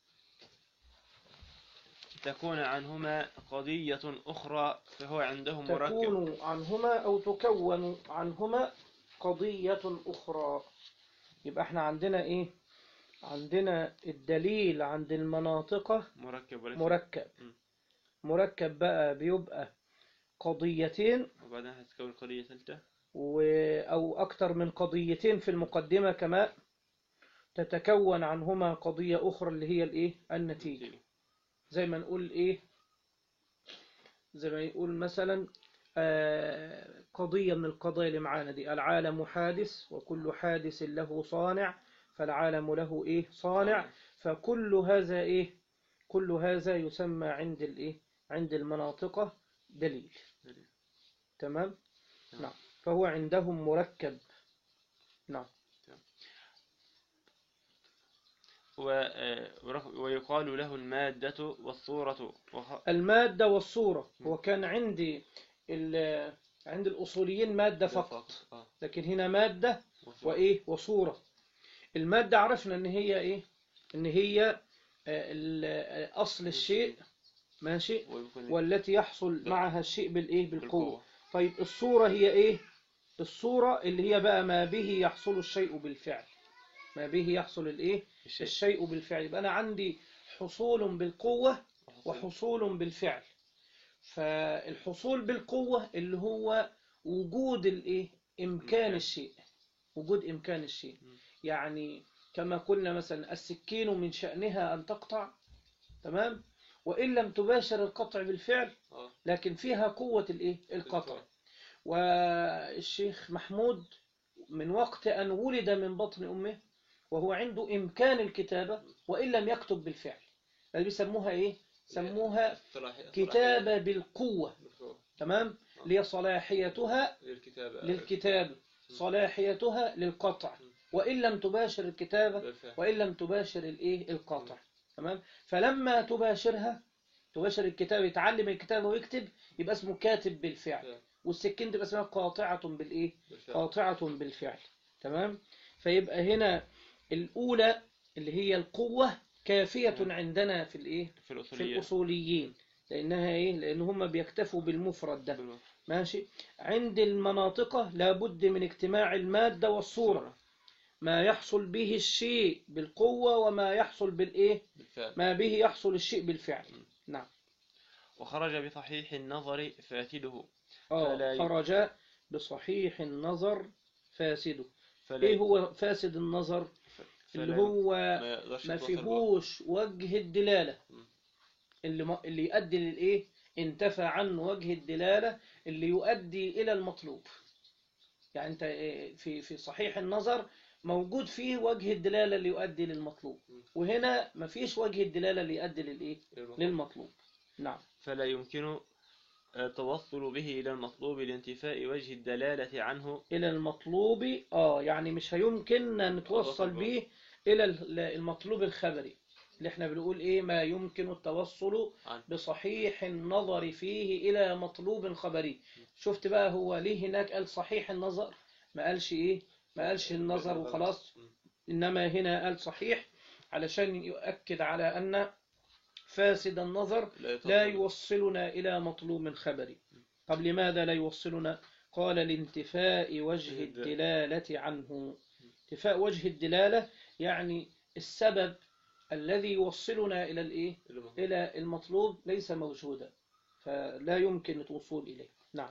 تكون عنهما قضية أخرى فهو عندهم مركب تكون عنهما أو تكون عنهما قضية أخرى يبقى احنا عندنا ايه عندنا الدليل عند المناطق مركب وليس مركب م. مركب بقى بيبقى قضيتين وبعدها هتكون قضية ثالثة و... أو أكثر من قضيتين في المقدمة كما تتكون عنهما قضية أخرى اللي هي الإيه النتيجة زي ما نقول إيه زي ما يقول مثلا آه، قضية من القضايا اللي معانا دي العالم حادث وكل حادث له صانع فالعالم له إيه صانع فكل هذا إيه كل هذا يسمى عند الإيه عند المناطق دليل دليل. تمام تمام. نعم فهو عندهم مركب نعم و... آه، ورق- ويقال له المادة والصورة وخ... المادة والصورة هو كان عندي ال- عند الأصوليين مادة فقط آه. لكن هنا مادة وصورة. وإيه وصورة المادة عرفنا إن هي إيه إن هي آه، ال- آه، أصل الشيء ماشي ويكون والتي يحصل معها الشيء بالإيه بالقوة بالقوة. طيب الصورة هي إيه الصورة اللي هي بقى ما به يحصل الشيء بالفعل ما به يحصل الإيه الشيء. الشيء بالفعل يبقى أنا عندي حصول بالقوة وحصول بالفعل فالحصول بالقوة اللي هو وجود الايه امكان إمكان. الشيء وجود امكان الشيء مم. يعني كما قلنا مثلا السكين من شأنها ان تقطع تمام وان لم تباشر القطع بالفعل آه. لكن فيها قوة الايه القطع بالفعل. والشيخ محمود من وقت ان ولد من بطن امه وهو عنده امكان الكتابة وان لم يكتب بالفعل اللي بيسموها ايه سموها صلاحي- كتابة بالقوة بالقوة. تمام اللي هي صلاحيتها للكتابة للكتابة صلاحيتها للقطع وإن لم تباشر الكتابة بالفعل. وإن لم تباشر الإيه القطع تمام فلما تباشرها تباشر الكتابة يتعلم الكتابة ويكتب يبقى اسمه كاتب بالفعل بالفعل. والسكين تبقى اسمها قاطعة بالإيه بالفعل. قاطعة بالفعل تمام فيبقى هنا الأولى اللي هي القوة كافية نعم. عندنا في الإيه في في الأصولية الأصوليين لأنها إيه لأن هم بيكتفوا بالمفرد ده بالوصف. ماشي عند المناطق لابد من اجتماع المادة والصورة ما يحصل به الشيء بالقوة وما يحصل بالإيه بالفعل ما به يحصل الشيء بالفعل نعم وخرج بصحيح النظر فاسده آه فلا ي- خرج بصحيح النظر فاسده فلا إيه هو فاسد النظر فلا اللي هو ما يقدرش ما يتوصل فيهوش وجه الدلالة مم. اللي ما اللي يؤدي للإيه انتفى عنه وجه الدلالة اللي يؤدي إلى المطلوب يعني أنت إيه، في في صحيح النظر موجود فيه وجه الدلالة اللي يؤدي للمطلوب مم. وهنا ما فيش وجه الدلالة اللي يؤدي للإيه بصر. للمطلوب نعم فلا يمكن التوصل به إلى المطلوب لانتفاء وجه الدلالة عنه إلى المطلوب آه يعني مش هيمكن نتوصل توصل به إلى ال- المطلوب الخبري اللي احنا بنقول ايه ما يمكن التوصل عن بصحيح النظر فيه إلى مطلوب خبري شفت بقى هو ليه هناك قال صحيح النظر ما قالش ايه ما قالش النظر وخلاص إنما هنا قال صحيح علشان يؤكد على أن فاسد النظر لا يوصلنا إلى مطلوب خبري طب لماذا لا يوصلنا قال لانتفاء وجه الدلالة عنه انتفاء وجه الدلالة يعني السبب الذي يوصلنا إلى الإيه إلى المطلوب ليس موجودا فلا يمكن الوصول إليه نعم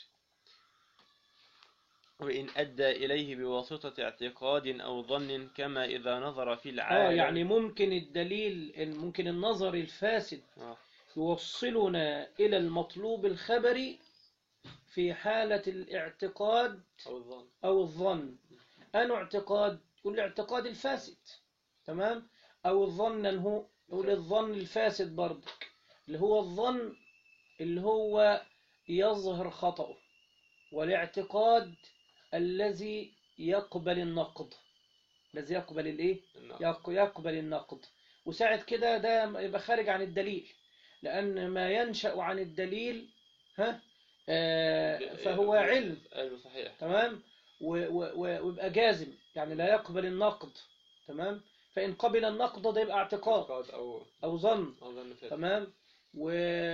وإن أدى إليه بواسطة اعتقاد أو ظن كما إذا نظر في آه العالم يعني ممكن الدليل ممكن النظر الفاسد آه. يوصلنا إلى المطلوب الخبري في حالة الاعتقاد أو الظن أو الظن أنا اعتقاد يقول الاعتقاد الفاسد تمام أو الظن إن هو يقول الظن الفاسد برضك اللي هو الظن اللي هو يظهر خطأه والاعتقاد الذي يقبل النقد الذي يقبل الايه النعم. يق- يقبل النقد وساعة كده ده يبقى خارج عن الدليل لأن ما ينشأ عن الدليل ها آه، فهو علم علم صحيح تمام و- و- و- ويبقى جازم يعني لا يقبل النقد تمام فإن قبل النقد ده يبقى اعتقاد اعتقاد أو أو ظن أو ظن فاسد تمام و...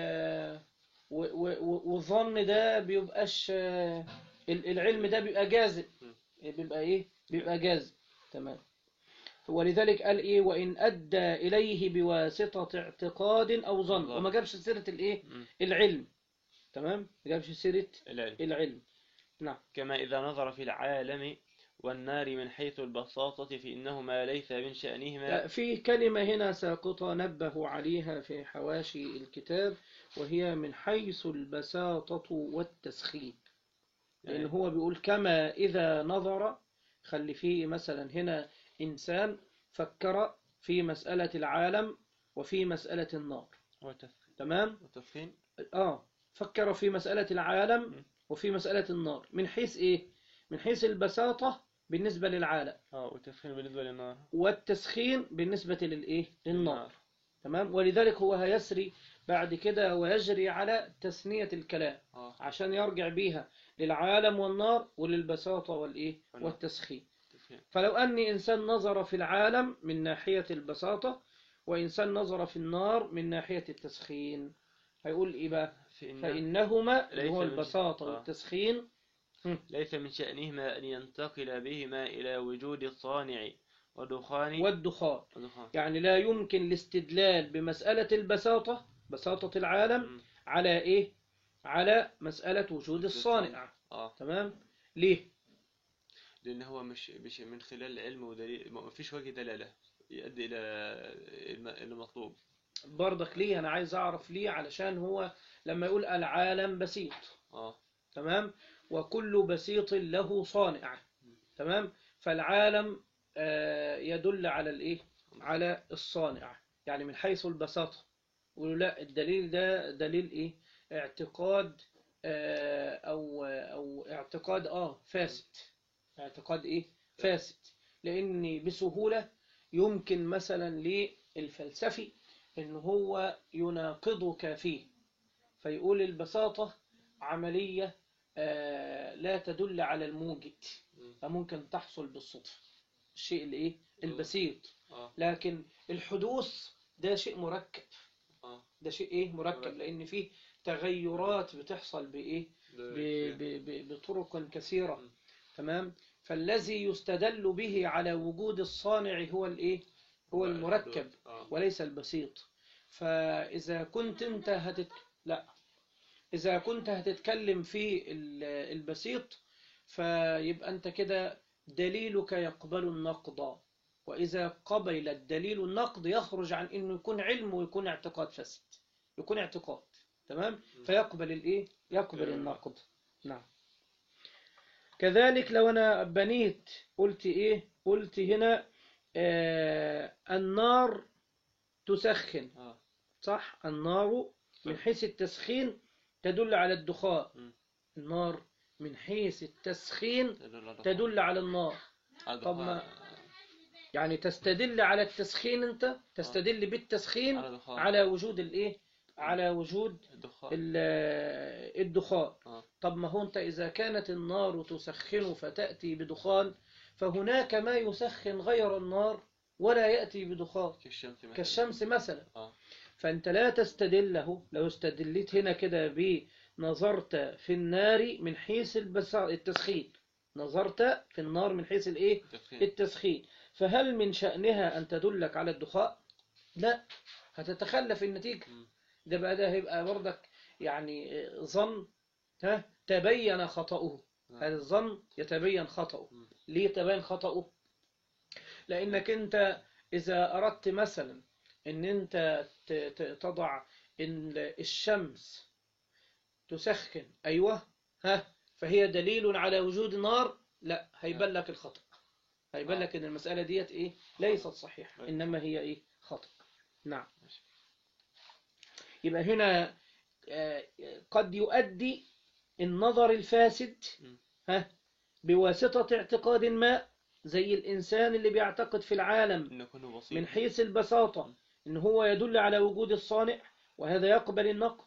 و... و... والظن ده بيبقاش آه، ال- العلم ده بيبقى جازم بيبقى ايه بيبقى جازم تمام ولذلك قال ايه وان ادى اليه بواسطه اعتقاد او ظن ظن. وما جابش سيره الايه مم. العلم تمام ما جابش سيره العلم العلم نعم كما إذا نظر في العالم والنار من حيث البساطة فإنهما ليس من شأنهما في كلمة هنا ساقطة نبه عليها في حواشي الكتاب وهي من حيث البساطة والتسخين لأن يعني هو بيقول كما إذا نظر خلي فيه مثلا هنا إنسان فكر في مسألة العالم وفي مسألة النار والتسخين تمام والتسخين آه فكر في مسألة العالم م. وفي مسألة النار من حيث إيه من حيث البساطة بالنسبة للعالم اه والتسخين بالنسبة للنار والتسخين بالنسبة للإيه للنار النار. تمام ولذلك هو هيسري بعد كده ويجري على تثنية الكلام اه عشان يرجع بيها للعالم والنار وللبساطة والإيه والنار. والتسخين التسخين فلو أن إنسان نظر في العالم من ناحية البساطة وإنسان نظر في النار من ناحية التسخين هيقول إيه بقى فإن فإنهما اللي ليس هو من- البساطة آه. والتسخين ليس من شأنهما أن ينتقل بهما إلى وجود الصانع ودخان والدخان ودخان يعني لا يمكن الاستدلال بمسألة البساطة بساطة العالم مم. على إيه على مسألة وجود الصانع اه تمام ليه لأن هو مش مش من خلال علم ودليل ما فيش وجه دلالة يؤدي إلى الم- المطلوب برضك ليه أنا عايز أعرف ليه علشان هو لما يقول العالم بسيط اه تمام وكل بسيط له صانع تمام فالعالم آه، يدل على الايه على الصانع يعني من حيث البساطة يقولوا لا الدليل ده دليل ايه اعتقاد آه، او او اعتقاد اه فاسد اعتقاد ايه فاسد لان بسهولة يمكن مثلا للفلسفي ان هو يناقضك فيه فيقول البساطة عملية آه، لا تدل على الموجد مم. فممكن تحصل بالصدفة الشيء الايه البسيط اه لكن الحدوث ده شيء مركب اه ده شيء ايه مركب مركب. لان فيه تغيرات بتحصل بايه ب- ب- ب- بطرق كثيرة مم. تمام فالذي يستدل به على وجود الصانع هو الايه هو المركب اه وليس البسيط فإذا كنت أنت هتت... لا إذا كنت هتتكلم في ال- البسيط فيبقى أنت كده دليلك يقبل النقد وإذا قبل الدليل النقد يخرج عن إنه يكون علم ويكون اعتقاد فاسد يكون اعتقاد تمام فيقبل الإيه يقبل النقد نعم كذلك لو أنا بنيت قلت إيه قلت هنا آه النار تسخن اه صح النار من حيث التسخين تدل على الدخان مم. النار من حيث التسخين تدل على تدل على النار على طب ما- الدخان. يعني تستدل على التسخين انت تستدل بالتسخين على دخان على وجود الايه على وجود الدخان ال- الدخان آه. طب ما هو انت اذا كانت النار تسخن فتأتي بدخان فهناك ما يسخن غير النار ولا يأتي بدخان كالشمس مثلا كالشمس مثلا آه. فأنت لا تستدله لو استدلت هنا كده بنظرت في النار من حيث البس- التسخين نظرت في النار من حيث الايه التدخين التسخين فهل من شأنها أن تدلك على الدخاء لا هتتخلف النتيجة مم. ده بقى ده هيبقى برضك يعني ظن ها تبين خطأه نعم. هذا الظن يتبين خطأه مم. ليه تبين خطأه لأنك أنت إذا أردت مثلا أن أنت ت- ت- تضع إن الشمس تسخن أيوة ها فهي دليل على وجود نار لا هيبان لك الخطأ هيبان آه. لك أن المسألة ديت إيه ليست صحيحة طيب. إنما هي إيه خطأ نعم ماشي. يبقى هنا آه، قد يؤدي النظر الفاسد مم. ها بواسطة اعتقاد ما زي الإنسان اللي بيعتقد في العالم إنه كله بسيط من حيث البساطة إن هو يدل على وجود الصانع وهذا يقبل النقد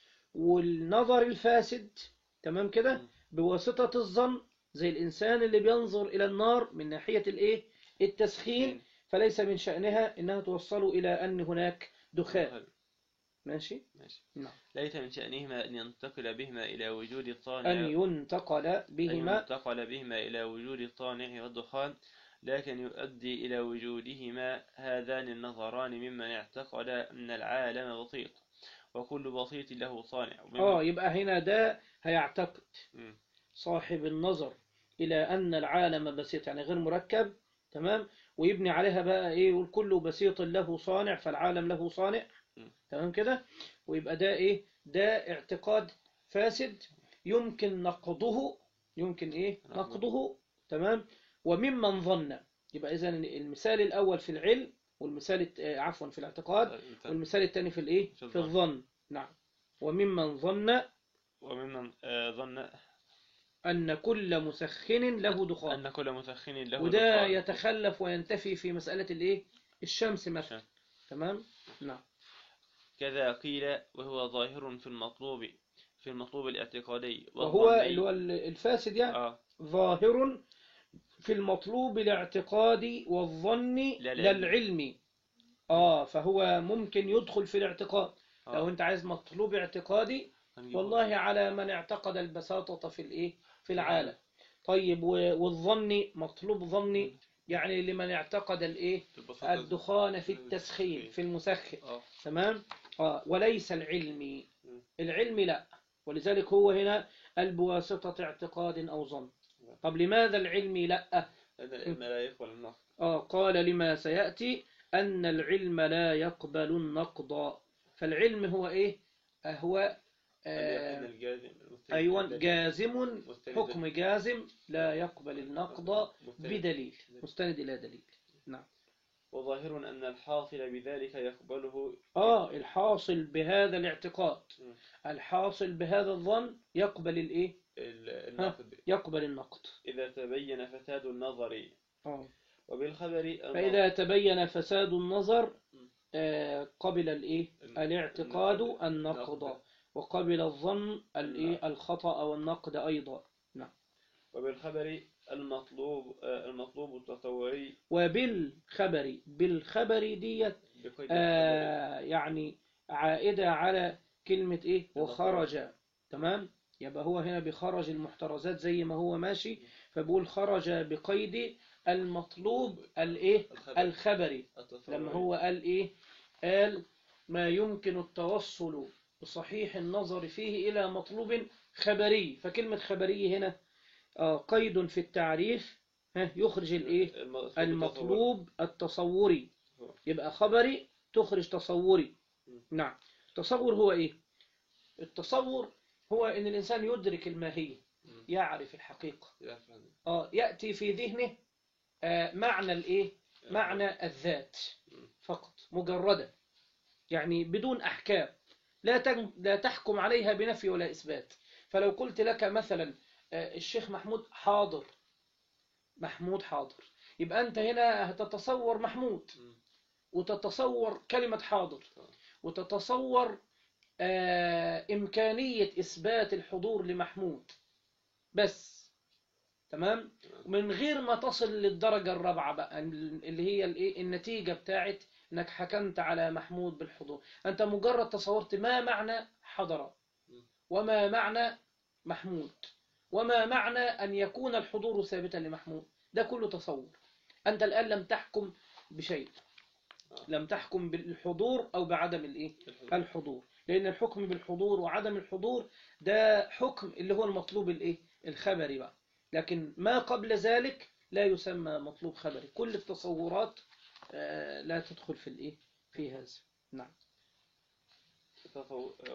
والنظر الفاسد تمام كده مم. بواسطة الظن زي الإنسان اللي بينظر إلى النار من ناحية الإيه التسخين فليس من شأنها إنها توصل إلى أن هناك دخان حلو. ماشي ماشي نعم. ليس من شأنهما أن ينتقل بهما إلى وجود الصانع أن ينتقل أن بهما ينتقل بهما إلى وجود الصانع والدخان لكن يؤدي إلى وجودهما هذان النظران ممن اعتقد أن العالم بسيط وكل بسيط له صانع وممن- آه يبقى هنا ده هيعتقد مم. صاحب النظر إلى أن العالم بسيط يعني غير مركب تمام ويبني عليها بقى إيه يقول كل بسيط له صانع فالعالم له صانع م. تمام كده ويبقى ده إيه ده اعتقاد فاسد يمكن نقضه يمكن إيه نقضه. نقضه تمام وممن ظن يبقى إذا المثال الأول في العلم والمثال الت- آه، عفوا في الاعتقاد مثال. والمثال الثاني في الإيه في في الظن. الظن نعم وممن ظن وممن آه، ظن أن كل مسخن له دخان أن كل مسخن له وده دخان. يتخلف وينتفي في مسألة الإيه الشمس مثلا الشمس. تمام نعم كذا قيل وهو ظاهر في المطلوب في المطلوب الاعتقادي وهو والظني. اللي هو الفاسد يعني آه ظاهر في المطلوب الاعتقادي والظن لا لا العلم. العلمي آه فهو ممكن يدخل في الاعتقاد آه. لو أنت عايز مطلوب اعتقادي هنجيبه. والله على من اعتقد البساطة في الإيه في العالم طيب و- والظن مطلوب ظني يعني لمن اعتقد الإيه البساطة. الدخان في التسخين في المسخن آه. تمام آه وليس العلمي مم. العلمي لا ولذلك هو هنا البواسطة اعتقاد أو ظن طب لماذا العلمي لا لأن العلم لا يقبل النقد آه قال لما سيأتي أن العلم لا يقبل النقض فالعلم هو إيه آه هو اليقين آه الجازم المستند أيوة بالدليل. جازم مستند حكم جازم لا يقبل النقض مستند. بدليل مستند إلى دليل نعم وظاهر أن الحاصل بذلك يقبله آه الحاصل بهذا الاعتقاد مم. الحاصل بهذا الظن يقبل الإيه ال- النقد يقبل النقد إذا تبين فساد النظر آه. وبالخبر النظر- فإذا تبين فساد النظر آه، قبل الإيه الن- الاعتقاد النقد. النقض النقد. وقبل الظن الإيه الخطأ والنقد أيضا وبالخبر المطلوب آه، المطلوب التطوري وبالخبر بالخبر ديت بقيد آه يعني عائدة على كلمة إيه وخرج تمام يبقى هو هنا بخرج المحترزات زي ما هو ماشي فبقول خرج بقيد المطلوب الإيه الخبر. الخبري التطوري. لما هو قال إيه قال ما يمكن التوصل بصحيح النظر فيه إلى مطلوب خبري فكلمة خبري هنا آه قيد في التعريف ها يخرج الإيه المطلوب المطلوب التصوري هو. يبقى خبري تخرج تصوري م. نعم التصور هو ايه التصور هو ان الانسان يدرك الماهية م. يعرف الحقيقة يفهم. اه يأتي في ذهنه آه معنى الايه معنى الذات فقط مجردا يعني بدون احكام لا تن- لا تحكم عليها بنفي ولا اثبات فلو قلت لك مثلا آه، الشيخ محمود حاضر محمود حاضر يبقى أنت هنا هتتصور محمود مم. وتتصور كلمة حاضر تمام. وتتصور آه إمكانية إثبات الحضور لمحمود بس تمام تمام. من غير ما تصل للدرجة الرابعة بقى اللي هي الإيه النتيجة بتاعت إنك حكمت على محمود بالحضور أنت مجرد تصورت ما معنى حضر وما معنى محمود وما معنى أن يكون الحضور ثابتا لمحمود ده كله تصور أنت الآن لم تحكم بشيء لم تحكم بالحضور أو بعدم الإيه الحضور. الحضور لأن الحكم بالحضور وعدم الحضور ده حكم اللي هو المطلوب الإيه الخبري بقى لكن ما قبل ذلك لا يسمى مطلوب خبري كل التصورات آه، لا تدخل في الإيه في هذا نعم تصور-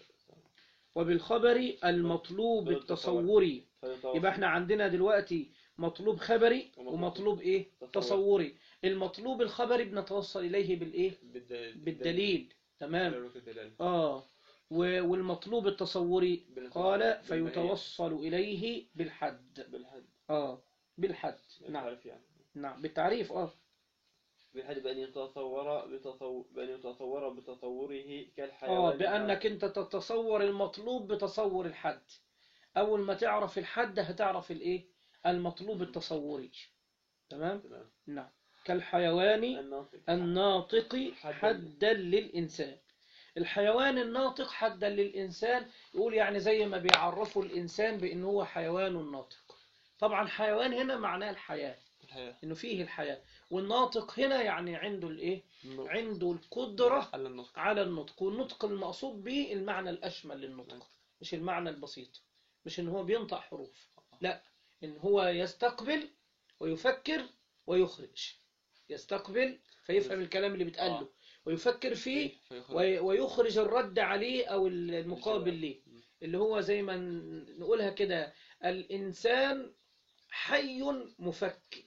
وبالخبر المطلوب التصوري فيتوصل- يبقى احنا عندنا دلوقتي مطلوب خبري ومطلوب ومطلوب ايه تصوري. تصوري المطلوب الخبري بنتوصل اليه بالايه بالدليل بالدليل تمام بالدليل. بالدليل. اه و- والمطلوب التصوري بالنسبة قال للمعية. فيتوصل اليه بالحد بالحد اه بالحد نعم بالتعريف يعني نعم بالتعريف اه بالحد بأن يتصور بتصور بأن يتصور بتصوره كالحيوان اه بانك انت تتصور المطلوب بتصور الحد اول ما تعرف الحد هتعرف الايه المطلوب التصوري تمام تمام. نعم كالحيوان الناطق الناطق حداً. حدا للإنسان الحيوان الناطق حدا للإنسان يقول يعني زي ما بيعرفوا الإنسان بأن هو حيوان ناطق طبعا حيوان هنا معناه الحياة الحياة إنه فيه الحياة والناطق هنا يعني عنده الإيه النطق. عنده القدرة على النطق على النطق والنطق المقصود به المعنى الأشمل للنطق مش المعنى البسيط مش إن هو بينطق حروف لا إن هو يستقبل ويفكر ويخرج يستقبل فيفهم الكلام اللي بيتقال له آه. ويفكر فيه فيخرج. وي- ويخرج الرد عليه أو المقابل الجواب. ليه اللي هو زي ما ن- نقولها كده الإنسان حي مفكر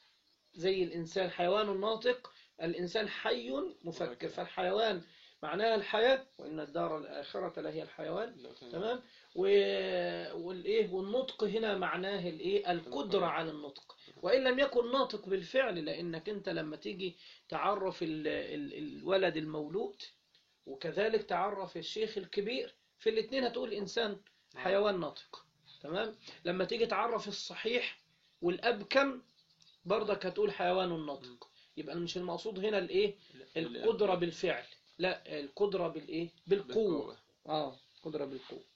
زي الإنسان حيوان ناطق الإنسان حي مفكر مفكر. فالحيوان معناها الحياة وإن الدار الآخرة لهي الحيوان لو كان- تمام و... والايه والنطق هنا معناه الايه القدره على النطق وان لم يكن ناطق بالفعل لانك انت لما تيجي تعرف ال... ال... الولد المولود وكذلك تعرف الشيخ الكبير في الاثنين هتقول انسان حيوان ناطق تمام لما تيجي تعرف الصحيح والابكم برضك هتقول حيوان ناطق يبقى مش المقصود هنا الايه القدره بالفعل لا القدره بالايه بالقوه بالقوة. اه قدرة بالقوة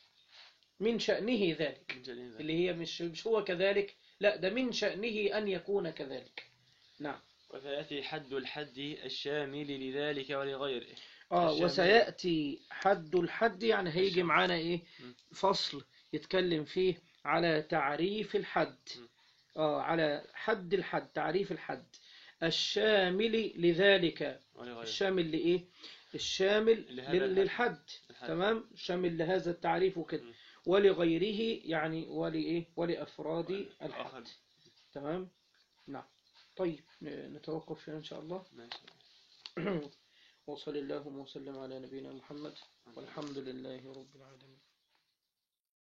من شأنه ذلك من جليل ذلك. اللي هي مش مش هو كذلك لا ده من شأنه أن يكون كذلك نعم وسيأتي حد الحد الشامل لذلك ولغيره اه الشامل. وسيأتي حد الحد يعني هيجي الشامل. معانا ايه م. فصل يتكلم فيه على تعريف الحد م. اه على حد الحد تعريف الحد الشامل لذلك ولغيره الشامل لإيه الشامل لهذا لل- الحد. للحد الحد. تمام شامل لهذا التعريف وكده م. ولغيره يعني ولإيه ولأفراد الآخر. الحد تمام نعم طيب ن- نتوقف هنا إن شاء الله ماشي وصل اللهم وسلم على نبينا محمد والحمد لله رب العالمين